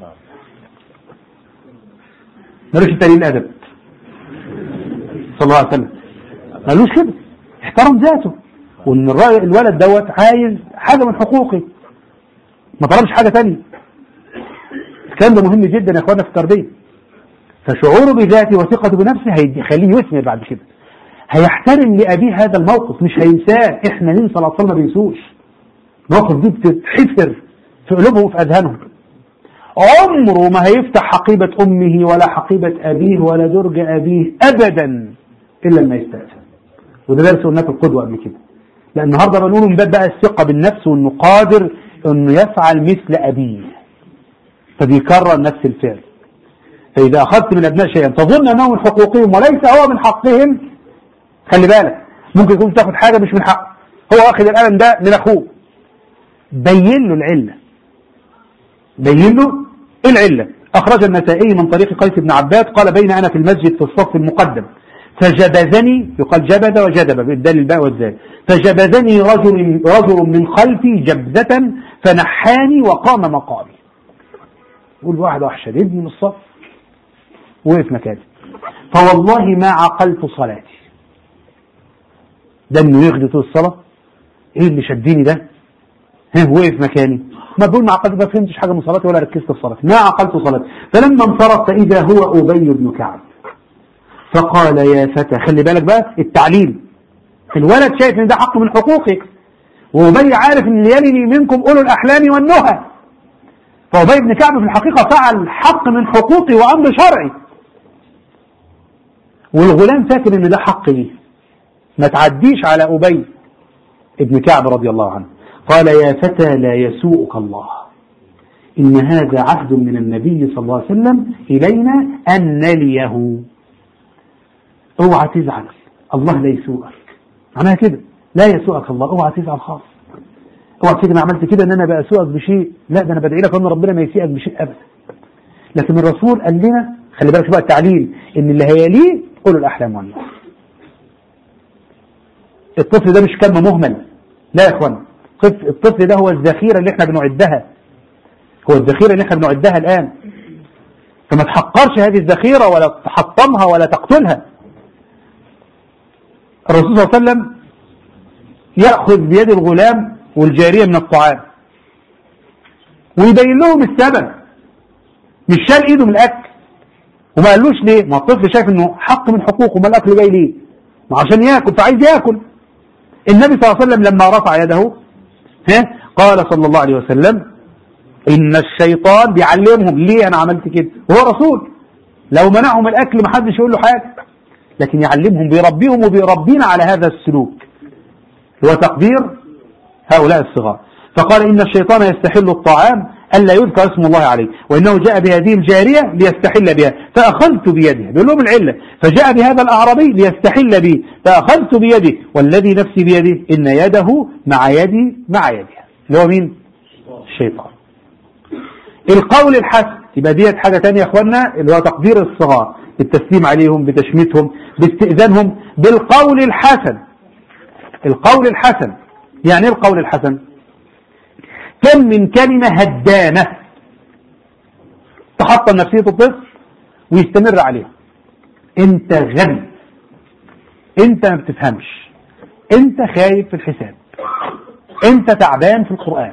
ملوش التاني الأدب صلى الله عليه وسلم ملوش كده احترم ذاته وان الولد دوت عايز حاجة من حقوقي ما طلبش حاجة تانية الكلام ده مهم جدا يا اخوانا في التربية فشعوره بذاته وثقته بنفسه هيخليه يثمر بعد كده هيحترم لأبيه هذا الموقف مش هينساه احنا ننسى الأطفال ما بينسوش المواقف دي بتتحفر في قلوبهم وفي أذهانهم عمره ما هيفتح حقيبة أمه ولا حقيبة أبيه ولا درج أبيه أبدا إلا لما يستأذن وده درس قلناه في القدوة قبل كده لأن النهارده بنقول من باب بقى الثقة بالنفس وإنه قادر إنه يفعل مثل أبيه فبيكرر نفس الفعل فإذا أخذت من أبناء شيئا تظن أنه من حقوقهم وليس هو من حقهم خلي بالك ممكن يكون تاخد حاجة مش من حقه هو واخد القلم ده من أخوه بين له العلة بين له العلة أخرج النسائي من طريق قيس بن عباد قال بين أنا في المسجد في الصف المقدم فجبذني يقال جبذ وجدب بالدال الباء والزال فجبذني رجل رجل من خلفي جبذة فنحاني وقام مقامي يقول واحد واحد شددني من الصف وقف مكاني فوالله ما عقلت صلاتي ده انه يغدي طول الصلاة ايه اللي شدني ده ها وقف مكاني ما بقول ما عقلت ما فهمتش حاجة من صلاتي ولا ركزت في صلاتي ما عقلت صلاتي فلما انصرف فإذا هو أبي بن كعب فقال يا فتى خلي بالك بقى التعليل الولد شايف ان ده حق من حقوقك وأبي عارف ان يلني منكم أولو الأحلام والنهى فأبي بن كعب في الحقيقة فعل حق من حقوقي وأمر شرعي والغلام فاكر ان ده حق ليه ما تعديش على أبي ابن كعب رضي الله عنه قال يا فتى لا يسوءك الله إن هذا عهد من النبي صلى الله عليه وسلم إلينا أن نليه اوعى تزعل الله لا يسوءك معناها كده لا يسوءك الله اوعى تزعل خالص اوعى كده انا عملت كده ان انا بأسوءك بشيء لا ده انا بدعي لك ان ربنا ما يسيئك بشيء ابدا لكن الرسول قال لنا خلي بالك بقى التعليل ان اللي هيليه قولوا الاحلام والله الطفل ده مش كلمه مهمل لا يا اخوان الطفل ده هو الذخيره اللي احنا بنعدها هو الذخيره اللي احنا بنعدها الان فما تحقرش هذه الذخيره ولا تحطمها ولا تقتلها الرسول صلى الله عليه وسلم يأخذ بيد الغلام والجارية من الطعام ويبين لهم السبب مش شال ايده من الاكل وما قالوش ليه ما الطفل شايف انه حق من حقوقه ما الاكل جاي ليه ما عشان ياكل فعايز ياكل النبي صلى الله عليه وسلم لما رفع يده ها قال صلى الله عليه وسلم ان الشيطان بيعلمهم ليه انا عملت كده وهو رسول لو منعهم الاكل ما حدش يقول له حاجه لكن يعلمهم بيربيهم وبيربينا على هذا السلوك هو تقدير هؤلاء الصغار فقال إن الشيطان يستحل الطعام ألا يذكر اسم الله عليه وإنه جاء بهذه الجارية ليستحل بها فأخذت بيده بيقول لهم العلة فجاء بهذا الأعرابي ليستحل بي فأخذت بيده والذي نفسي بيده إن يده مع يدي مع يدها اللي هو مين الشيطان القول الحسن يبقى ديت حاجة تانية يا اخوانا اللي هو تقدير الصغار بالتسليم عليهم بتشميتهم باستئذانهم بالقول الحسن القول الحسن يعني ايه القول الحسن كم من كلمة هدامة تحطم نفسية الطفل ويستمر عليها انت غبي انت ما بتفهمش انت خايف في الحساب انت تعبان في القرآن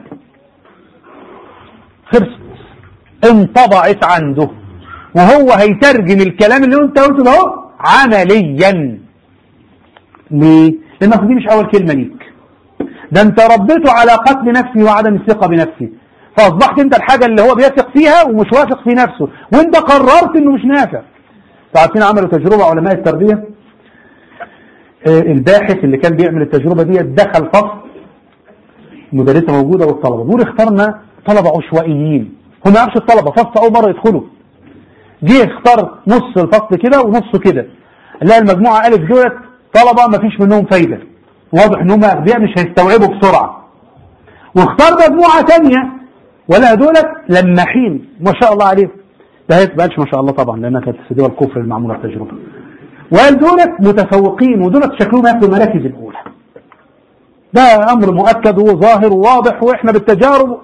خلصت انطبعت عنده وهو هيترجم الكلام اللي انت قلته ده عمليا ليه؟ لانك دي مش اول كلمة ليك ده انت ربيته على قتل نفسه وعدم الثقة بنفسه فاصبحت انت الحاجة اللي هو بيثق فيها ومش واثق في نفسه وانت قررت انه مش نافع فعارفين عملوا تجربة علماء التربية آه الباحث اللي كان بيعمل التجربة دي دخل فصل المدرسة موجودة والطلبة دول اخترنا طلبة عشوائيين هم يعرفش الطلبة فصل أول مرة يدخلوا جه اختار نص الفصل كده ونصه كده لا المجموعة ألف دولت طلبة ما فيش منهم فايدة واضح ان هم أغبياء مش هيستوعبوا بسرعة واختار مجموعة تانية ولا دولت لماحين ما شاء الله عليهم ده هيتبقالش ما شاء الله طبعا لأنها كانت في دول الكفر المعمولة التجربة وقال دولت متفوقين ودولت شكلهم ياخدوا المراكز الأولى ده أمر مؤكد وظاهر وواضح وإحنا بالتجارب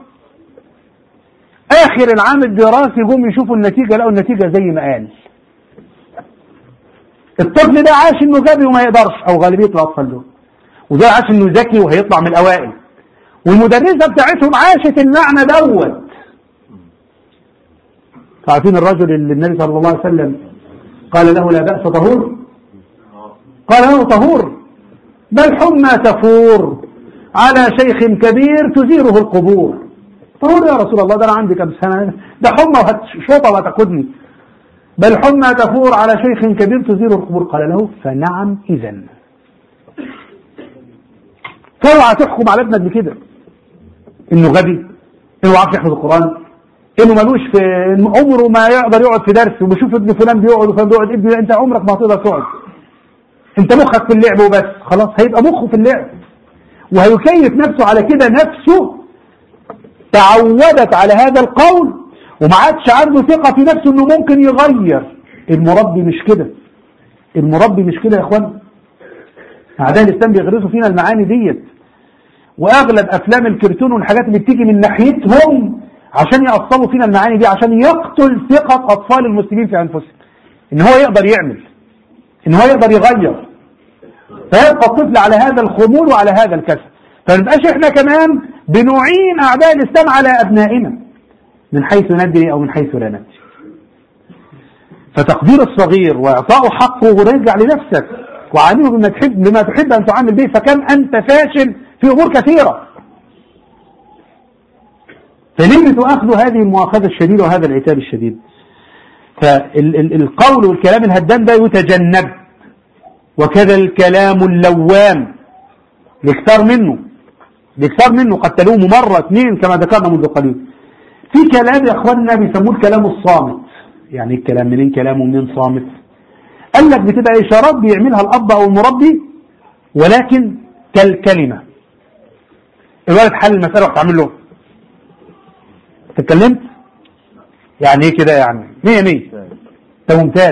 آخر العام الدراسي جم يشوفوا النتيجة لقوا النتيجة زي ما قال الطفل ده عاش انه غبي وما يقدرش او غالبية الاطفال دول وده عاش انه ذكي وهيطلع من الاوائل والمدرسة بتاعتهم عاشت المعنى دوت عارفين الرجل اللي النبي صلى الله عليه وسلم قال له لا بأس طهور قال له طهور بل حمى تفور على شيخ كبير تزيره القبور طهور يا رسول الله ده انا عندي كم سنة ده حمى وشوطة وتاخدني بل حمى تفور على شيخ كبير تزيره القبور قال له فنعم إذا فاوعى تحكم على ابنك بكده انه غبي انه عارف يحفظ القرآن انه ملوش في عمره ما يقدر يقعد في درس وبشوف ابن فلان بيقعد وفلان بيقعد ابني انت عمرك ما هتقدر تقعد انت مخك في اللعب وبس خلاص هيبقى مخه في اللعب وهيكيف نفسه على كده نفسه تعودت على هذا القول وما عادش عنده ثقة في نفسه انه ممكن يغير المربي مش كده المربي مش كده يا اخوان اعداء الاسلام بيغرسوا فينا المعاني ديت واغلب افلام الكرتون والحاجات اللي بتيجي من ناحيتهم عشان يأصلوا فينا المعاني دي عشان يقتل ثقة اطفال المسلمين في انفسهم ان هو يقدر يعمل ان هو يقدر يغير فيبقى الطفل على هذا الخمول وعلى هذا الكسل فنبقاش احنا كمان بنعين اعداء الاسلام على ابنائنا من حيث ندري او من حيث لا ندري فتقدير الصغير واعطائه حقه ورجع لنفسك وعامله بما تحب بما تحب ان تعامل به فكم انت فاشل في امور كثيره فلمة اخذ هذه المؤاخذه الشديده وهذا العتاب الشديد فالقول والكلام الهدام ده يتجنب وكذا الكلام اللوام الاكثار منه الاكثار منه قد تلومه مرة اثنين كما ذكرنا منذ قليل في كلام يا اخواننا بيسموه الكلام الصامت يعني الكلام منين كلامه منين صامت قال لك بتبقى اشارات بيعملها الاب او المربي ولكن كالكلمة الولد حل المسألة وتعمل له اتكلمت يعني ايه كده يعني مية مية ده ممتاز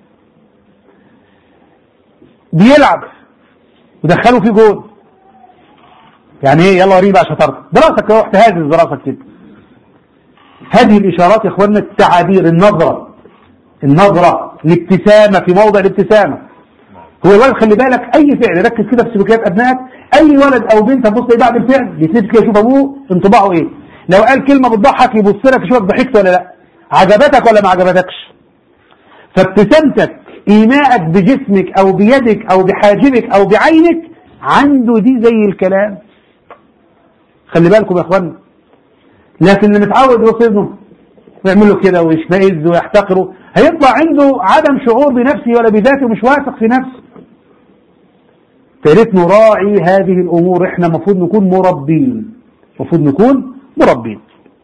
بيلعب ودخلوا فيه جول يعني ايه يلا وريني بقى شطارتك دراستك رحت هاجس دراستك كده هذه الاشارات يا اخواننا التعابير النظرة النظرة الابتسامة في موضع الابتسامة هو الولد خلي بالك اي فعل ركز كده في سلوكيات ابنائك اي ولد او بنت تبص بعد الفعل بيتنفس كده يشوف ابوه انطباعه ايه لو قال كلمة بتضحك يبص لك يشوفك ضحكت ولا لا عجبتك ولا ما عجبتكش فابتسامتك ايماءك بجسمك او بيدك او بحاجبك او بعينك عنده دي زي الكلام خلي بالكم يا اخوانا لكن اللي متعود يبص ابنه ويعمل له كده ويشمئز ويحتقره هيطلع عنده عدم شعور بنفسه ولا بذاته مش واثق في نفسه فياريت نراعي هذه الامور احنا المفروض نكون مربين المفروض نكون مربين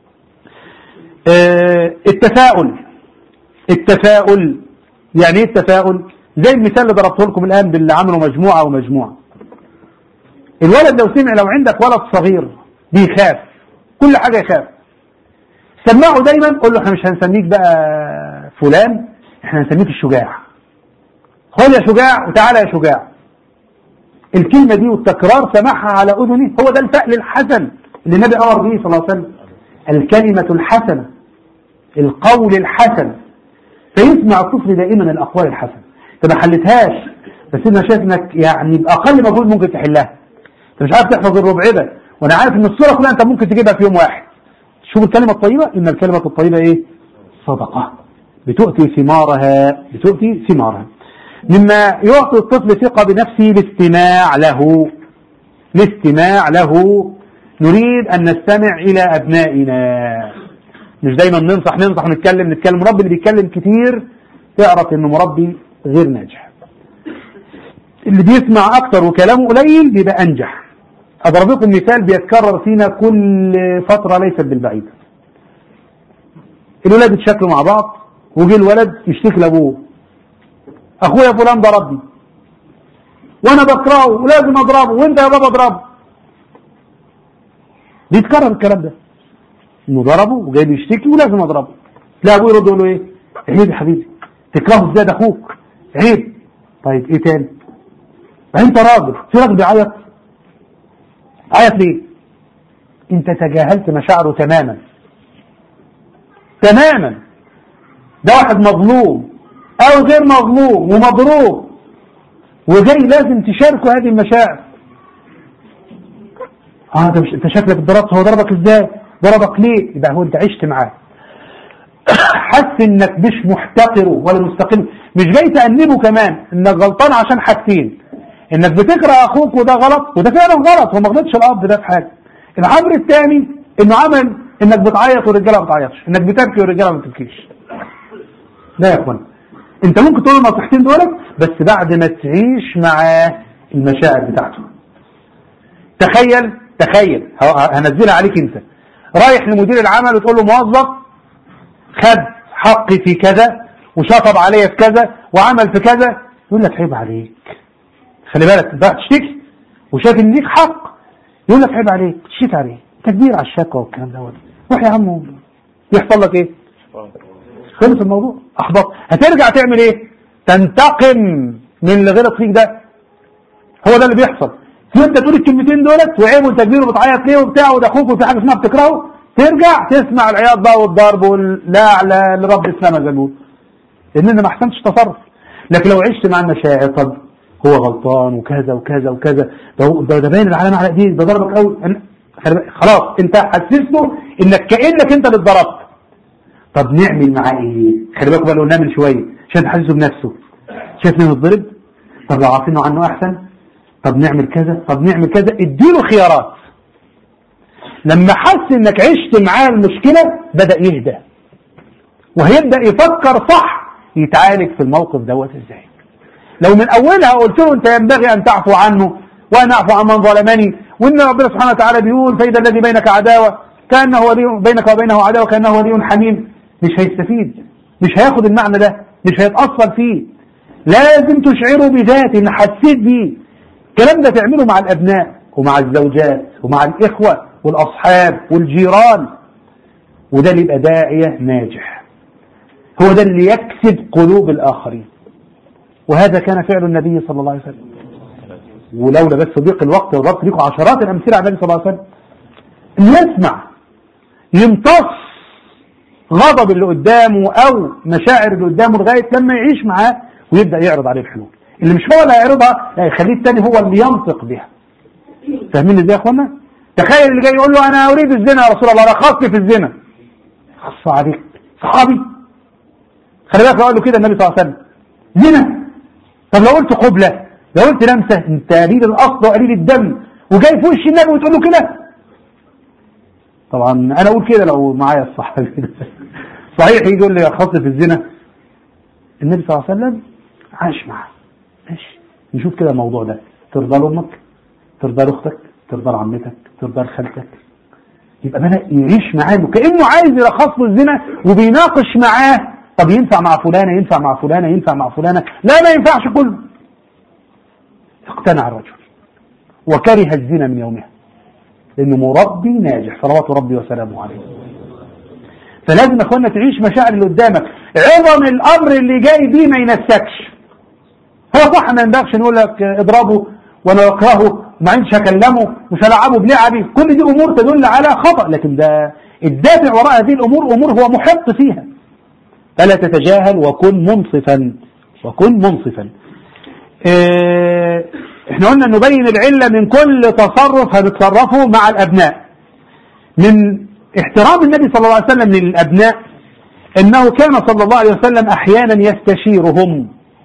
اه التفاؤل التفاؤل يعني ايه التفاؤل زي المثال اللي ضربته لكم الان باللي عملوا مجموعه ومجموعه الولد لو سمع لو عندك ولد صغير بيخاف كل حاجه يخاف سمعه دايما قول له احنا مش هنسميك بقى فلان احنا هنسميك الشجاع خد يا شجاع وتعالى يا شجاع الكلمه دي والتكرار سمعها على اذنه هو ده الفأل الحسن اللي النبي امر به صلى الله عليه وسلم الكلمه الحسنه القول الحسن فيسمع الطفل دائما الاقوال الحسنه انت ما حلتهاش بس انا شايف انك يعني باقل مجهود ممكن تحلها انت مش عارف تحفظ الربع ده وانا عارف ان الصوره كلها انت ممكن تجيبها في يوم واحد شوف الكلمه الطيبه ان الكلمه الطيبه ايه صدقه بتؤتي ثمارها بتؤتي ثمارها مما يعطي الطفل ثقه بنفسه الاستماع له الاستماع له نريد ان نستمع الى ابنائنا مش دايما ننصح ننصح نتكلم نتكلم المربي اللي بيتكلم كتير تعرف انه مربي غير ناجح اللي بيسمع اكتر وكلامه قليل بيبقى انجح أضرب لكم مثال بيتكرر فينا كل فترة ليست بالبعيدة الولاد اتشكلوا مع بعض وجي الولد يشتكي لابوه اخويا فلان ضربني وانا بكرهه ولازم اضربه وانت يا بابا اضربه بيتكرر الكلام ده انه ضربه وجاي بيشتكي ولازم اضربه لا ابوه يرد يقول له ايه عيب يا حبيبي تكرهه ازاي ده اخوك عيب طيب ايه تاني انت راجل في راجل بيعيط عيط ليه انت تجاهلت مشاعره تماما تماما ده واحد مظلوم او غير مظلوم ومضروب وجاي لازم تشاركه هذه المشاعر اه انت مش انت شكلك ضربت هو ضربك ازاي ضربك ليه يبقى هو انت عشت معاه حس انك مش محتقره ولا مستقل مش جاي تأنبه كمان انك غلطان عشان حاجتين انك بتكره اخوك وده غلط وده فعلا غلط هو ما غلطش الاب ده في حاجه الامر الثاني انه عمل انك بتعيط والرجاله ما بتعيطش انك بتبكي والرجاله ما بتبكيش لا يا اخوان انت ممكن تقول النصيحتين دولت بس بعد ما تعيش معاه المشاعر بتاعته تخيل تخيل هنزلها عليك انت رايح لمدير العمل وتقول له موظف خد حقي في كذا وشطب عليا في كذا وعمل في كذا يقول لك عيب عليك خلي بالك بقى تشتكي وشايف ان ليك حق يقول لك عيب عليك تشتكي عليه تكبير على الشكوى والكلام دوت روح يا عم يحصل لك ايه خلص الموضوع احبط هترجع تعمل ايه تنتقم من اللي غلط فيك ده هو ده اللي بيحصل وانت تقول الكلمتين دولت وعيب وتكبير وبتعيط ليه وبتاع وده اخوك وفي حاجه اسمها بتكرهه ترجع تسمع العياط بقى والضرب واللا لرب السماء زي ما بيقول لان انا ما احسنتش تصرف لكن لو عشت مع المشاعر طب هو غلطان وكذا وكذا وكذا ده ده, ده باين العلامه على ايديه ده ضربك قوي خلاص انت حسسته انك كانك انت اللي اتضربت طب نعمل معاه ايه خلي بالكم بقى لو نعمل شويه عشان تحسسه بنفسه شايف مين اتضرب طب لو عارفينه عنه احسن طب نعمل كذا طب نعمل كذا اديله خيارات لما حس انك عشت معاه المشكله بدا يهدى وهيبدا يفكر صح يتعالج في الموقف دوت ازاي لو من اولها قلت له انت ينبغي ان تعفو عنه وانا اعفو عن من ظلمني وان ربنا سبحانه وتعالى بيقول فاذا الذي بينك عداوه كانه ولي بينك وبينه عداوه كانه ولي حميم مش هيستفيد مش هياخد المعنى ده مش هيتاثر فيه لازم تشعره بذات ان حسيت بيه الكلام ده تعمله مع الابناء ومع الزوجات ومع الاخوه والاصحاب والجيران وده اللي يبقى داعيه ناجح هو ده اللي يكسب قلوب الاخرين وهذا كان فعل النبي صلى الله عليه وسلم ولولا بس ضيق الوقت وضربت لكم عشرات الامثله على النبي صلى الله عليه وسلم يسمع يمتص غضب اللي قدامه او مشاعر اللي قدامه لغايه لما يعيش معاه ويبدا يعرض عليه الحلول اللي مش هو اللي هيعرضها لا يخليه الثاني هو اللي ينطق بها فاهمين ازاي يا اخوانا تخيل اللي جاي يقول له انا اريد الزنا يا رسول الله رخصني في الزنا خص عليك صحابي خلي بالك قال له كده النبي صلى الله عليه وسلم زنا طب لو قلت قبلة لو قلت لمسة انت قليل الاصل وقليل الدم وجاي في وش النبي وتقول له كده طبعا انا اقول كده لو معايا الصحابي صحيح يجي يقول لي يا خاص في الزنا النبي صلى الله عليه وسلم عاش معاه ماشي نشوف كده الموضوع ده ترضى لامك ترضى لاختك ترضى لعمتك ترضى لخالتك يبقى بدأ يعيش معاه كأنه عايز يرخص له الزنا وبيناقش معاه طب ينفع مع فلانة ينفع مع فلانة ينفع مع فلانة لا ما ينفعش كله اقتنع الرجل وكره الزنا من يومها لأنه مربي ناجح صلوات ربي وسلامه عليه فلازم يا اخوانا تعيش مشاعر اللي قدامك عظم الامر اللي جاي بيه ما ينسكش هو صح ما ينبغيش نقول لك اضربه وانا اكرهه ما عندش اكلمه مش هلعبه بلعبي كل دي امور تدل على خطا لكن ده الدافع وراء هذه الامور امور هو محق فيها فلا تتجاهل وكن منصفا وكن منصفا اه احنا قلنا نبين العله من كل تصرف هنتصرفه مع الابناء من احترام النبي صلى الله عليه وسلم للابناء انه كان صلى الله عليه وسلم احيانا يستشيرهم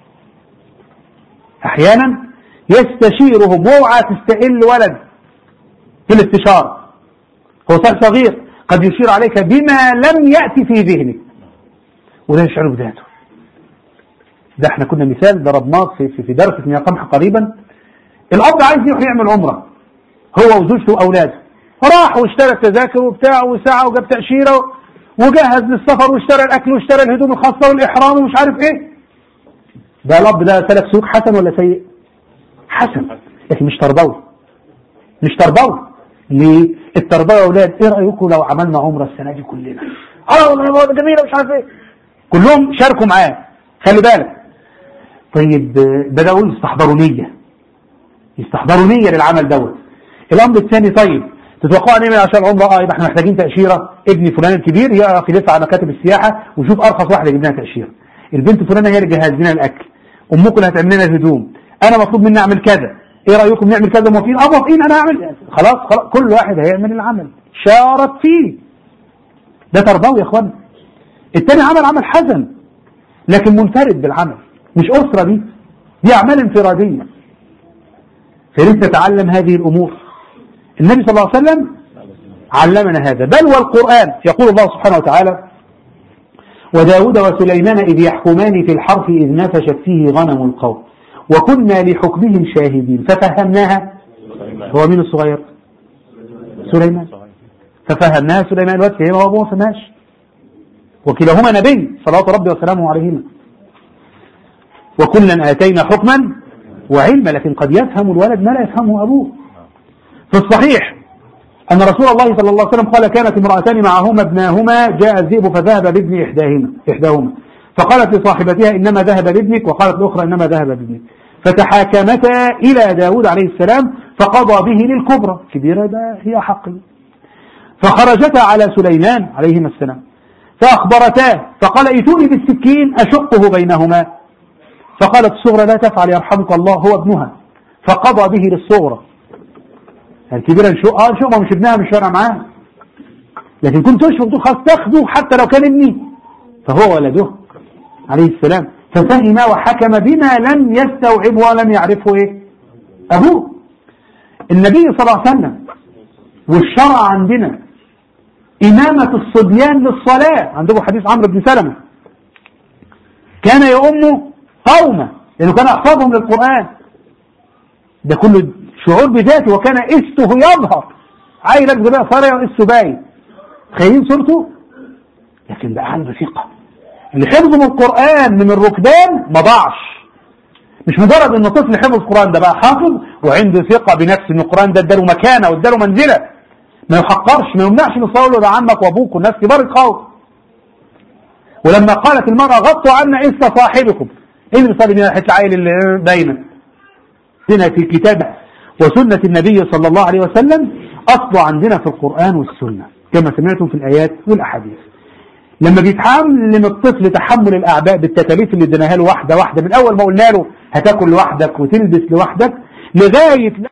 احيانا يستشيرهم واوعى تستقل ولد في الاستشارة هو صغير قد يشير عليك بما لم يأتي في ذهنك وده يشعر بذاته ده احنا كنا مثال ضربناه في, في, في درس من قمح قريبا الأب عايز يروح يعمل عمرة هو وزوجته وأولاده راح واشترى التذاكر وبتاع وساعة وجاب تأشيرة وجهز للسفر واشترى الأكل واشترى الهدوم الخاصة والإحرام ومش عارف إيه ده الأب ده سلك سلوك حسن ولا سيء؟ حسن لكن مش تربوي مش تربوي ليه؟ التربوي يا أولاد إيه رأيكم لو عملنا عمرة السنة دي كلنا؟ اه والله جميلة مش عارف إيه كلهم شاركوا معاه خلي بالك طيب بدأوا يستحضروا نية يستحضروا نية للعمل دوت الأمر الثاني طيب تتوقعوا نعمل عشان عمره اه يبقى احنا محتاجين تأشيرة ابني فلان الكبير يقف يلف على مكاتب السياحة ويشوف أرخص واحدة يجيب لنا تأشيرة البنت فلانة هي اللي جهز لنا الأكل أمكم اللي هتعمل لنا الهدوم أنا مطلوب مني أعمل كذا إيه رأيكم نعمل كذا موافقين أه موافقين أنا أعمل خلاص خلاص كل واحد هيعمل العمل شارك فيه ده تربوي يا إخوان التاني عمل عمل حسن لكن منفرد بالعمل مش أسرة دي دي أعمال انفرادية فلسه نتعلم هذه الأمور النبي صلى الله عليه وسلم علمنا هذا بل والقرآن يقول الله سبحانه وتعالى وداود وسليمان إذ يحكمان في الحرف إذ نفشت فيه غنم القوم وكنا لحكمهم شاهدين ففهمناها هو مين الصغير سليمان ففهمناها سليمان الوقت هي ما هو فهمهاش وكلاهما نبي صلوات ربي وسلامه عليهما وكلا آتينا حكما وعلما لكن قد يفهم الولد ما لا يفهمه أبوه في الصحيح أن رسول الله صلى الله عليه وسلم قال كانت امرأتان معهما ابناهما جاء الذئب فذهب بابن إحداهما إحداهما فقالت لصاحبتها إنما ذهب بابنك وقالت الأخرى إنما ذهب بابنك فتحاكمتا إلى داود عليه السلام فقضى به للكبرى كبيرة ده هي حق فخرجتا على سليمان عليهما السلام فأخبرتاه فقال ائتوني بالسكين أشقه بينهما فقالت الصغرى لا تفعل يرحمك الله هو ابنها فقضى به للصغرى الكبيرة نشق اه نشق مش ابنها مش فارقة معاه لكن كنت تشفق تقول خلاص تاخده حتى لو كان ابني فهو ولده عليه السلام ففهم وحكم بما لم يستوعب ولم يعرفه ايه ابوه النبي صلى الله عليه وسلم والشرع عندنا إمامة الصبيان للصلاة عندكم حديث عمرو بن سلمة كان يؤم قومه لأنه كان أحفظهم للقرآن ده كله شعور بذاته وكان استه يظهر عيل لك بقى صار استه باين تخيلين صورته لكن بقى عنده ثقة اللي حفظه من القرآن من الركبان ما ضاعش مش مجرد ان طفل حفظ القرآن ده بقى حافظ وعنده ثقة بنفسه ان القرآن ده اداله مكانة واداله منزلة ما يحقرش ما يمنعش ان له ده عمك وابوك والناس كبار القوم ولما قالت المرأة غطوا عنا إسا صاحبكم ايه اللي بيصلي بينا حته العيل اللي باينه هنا في كتاب وسنة النبي صلى الله عليه وسلم أصل عندنا في القرآن والسنة كما سمعتم في الآيات والأحاديث لما بيتعلم الطفل تحمل الأعباء بالتكاليف اللي اديناها له واحدة واحدة من أول ما قلنا له هتاكل لوحدك وتلبس لوحدك لغاية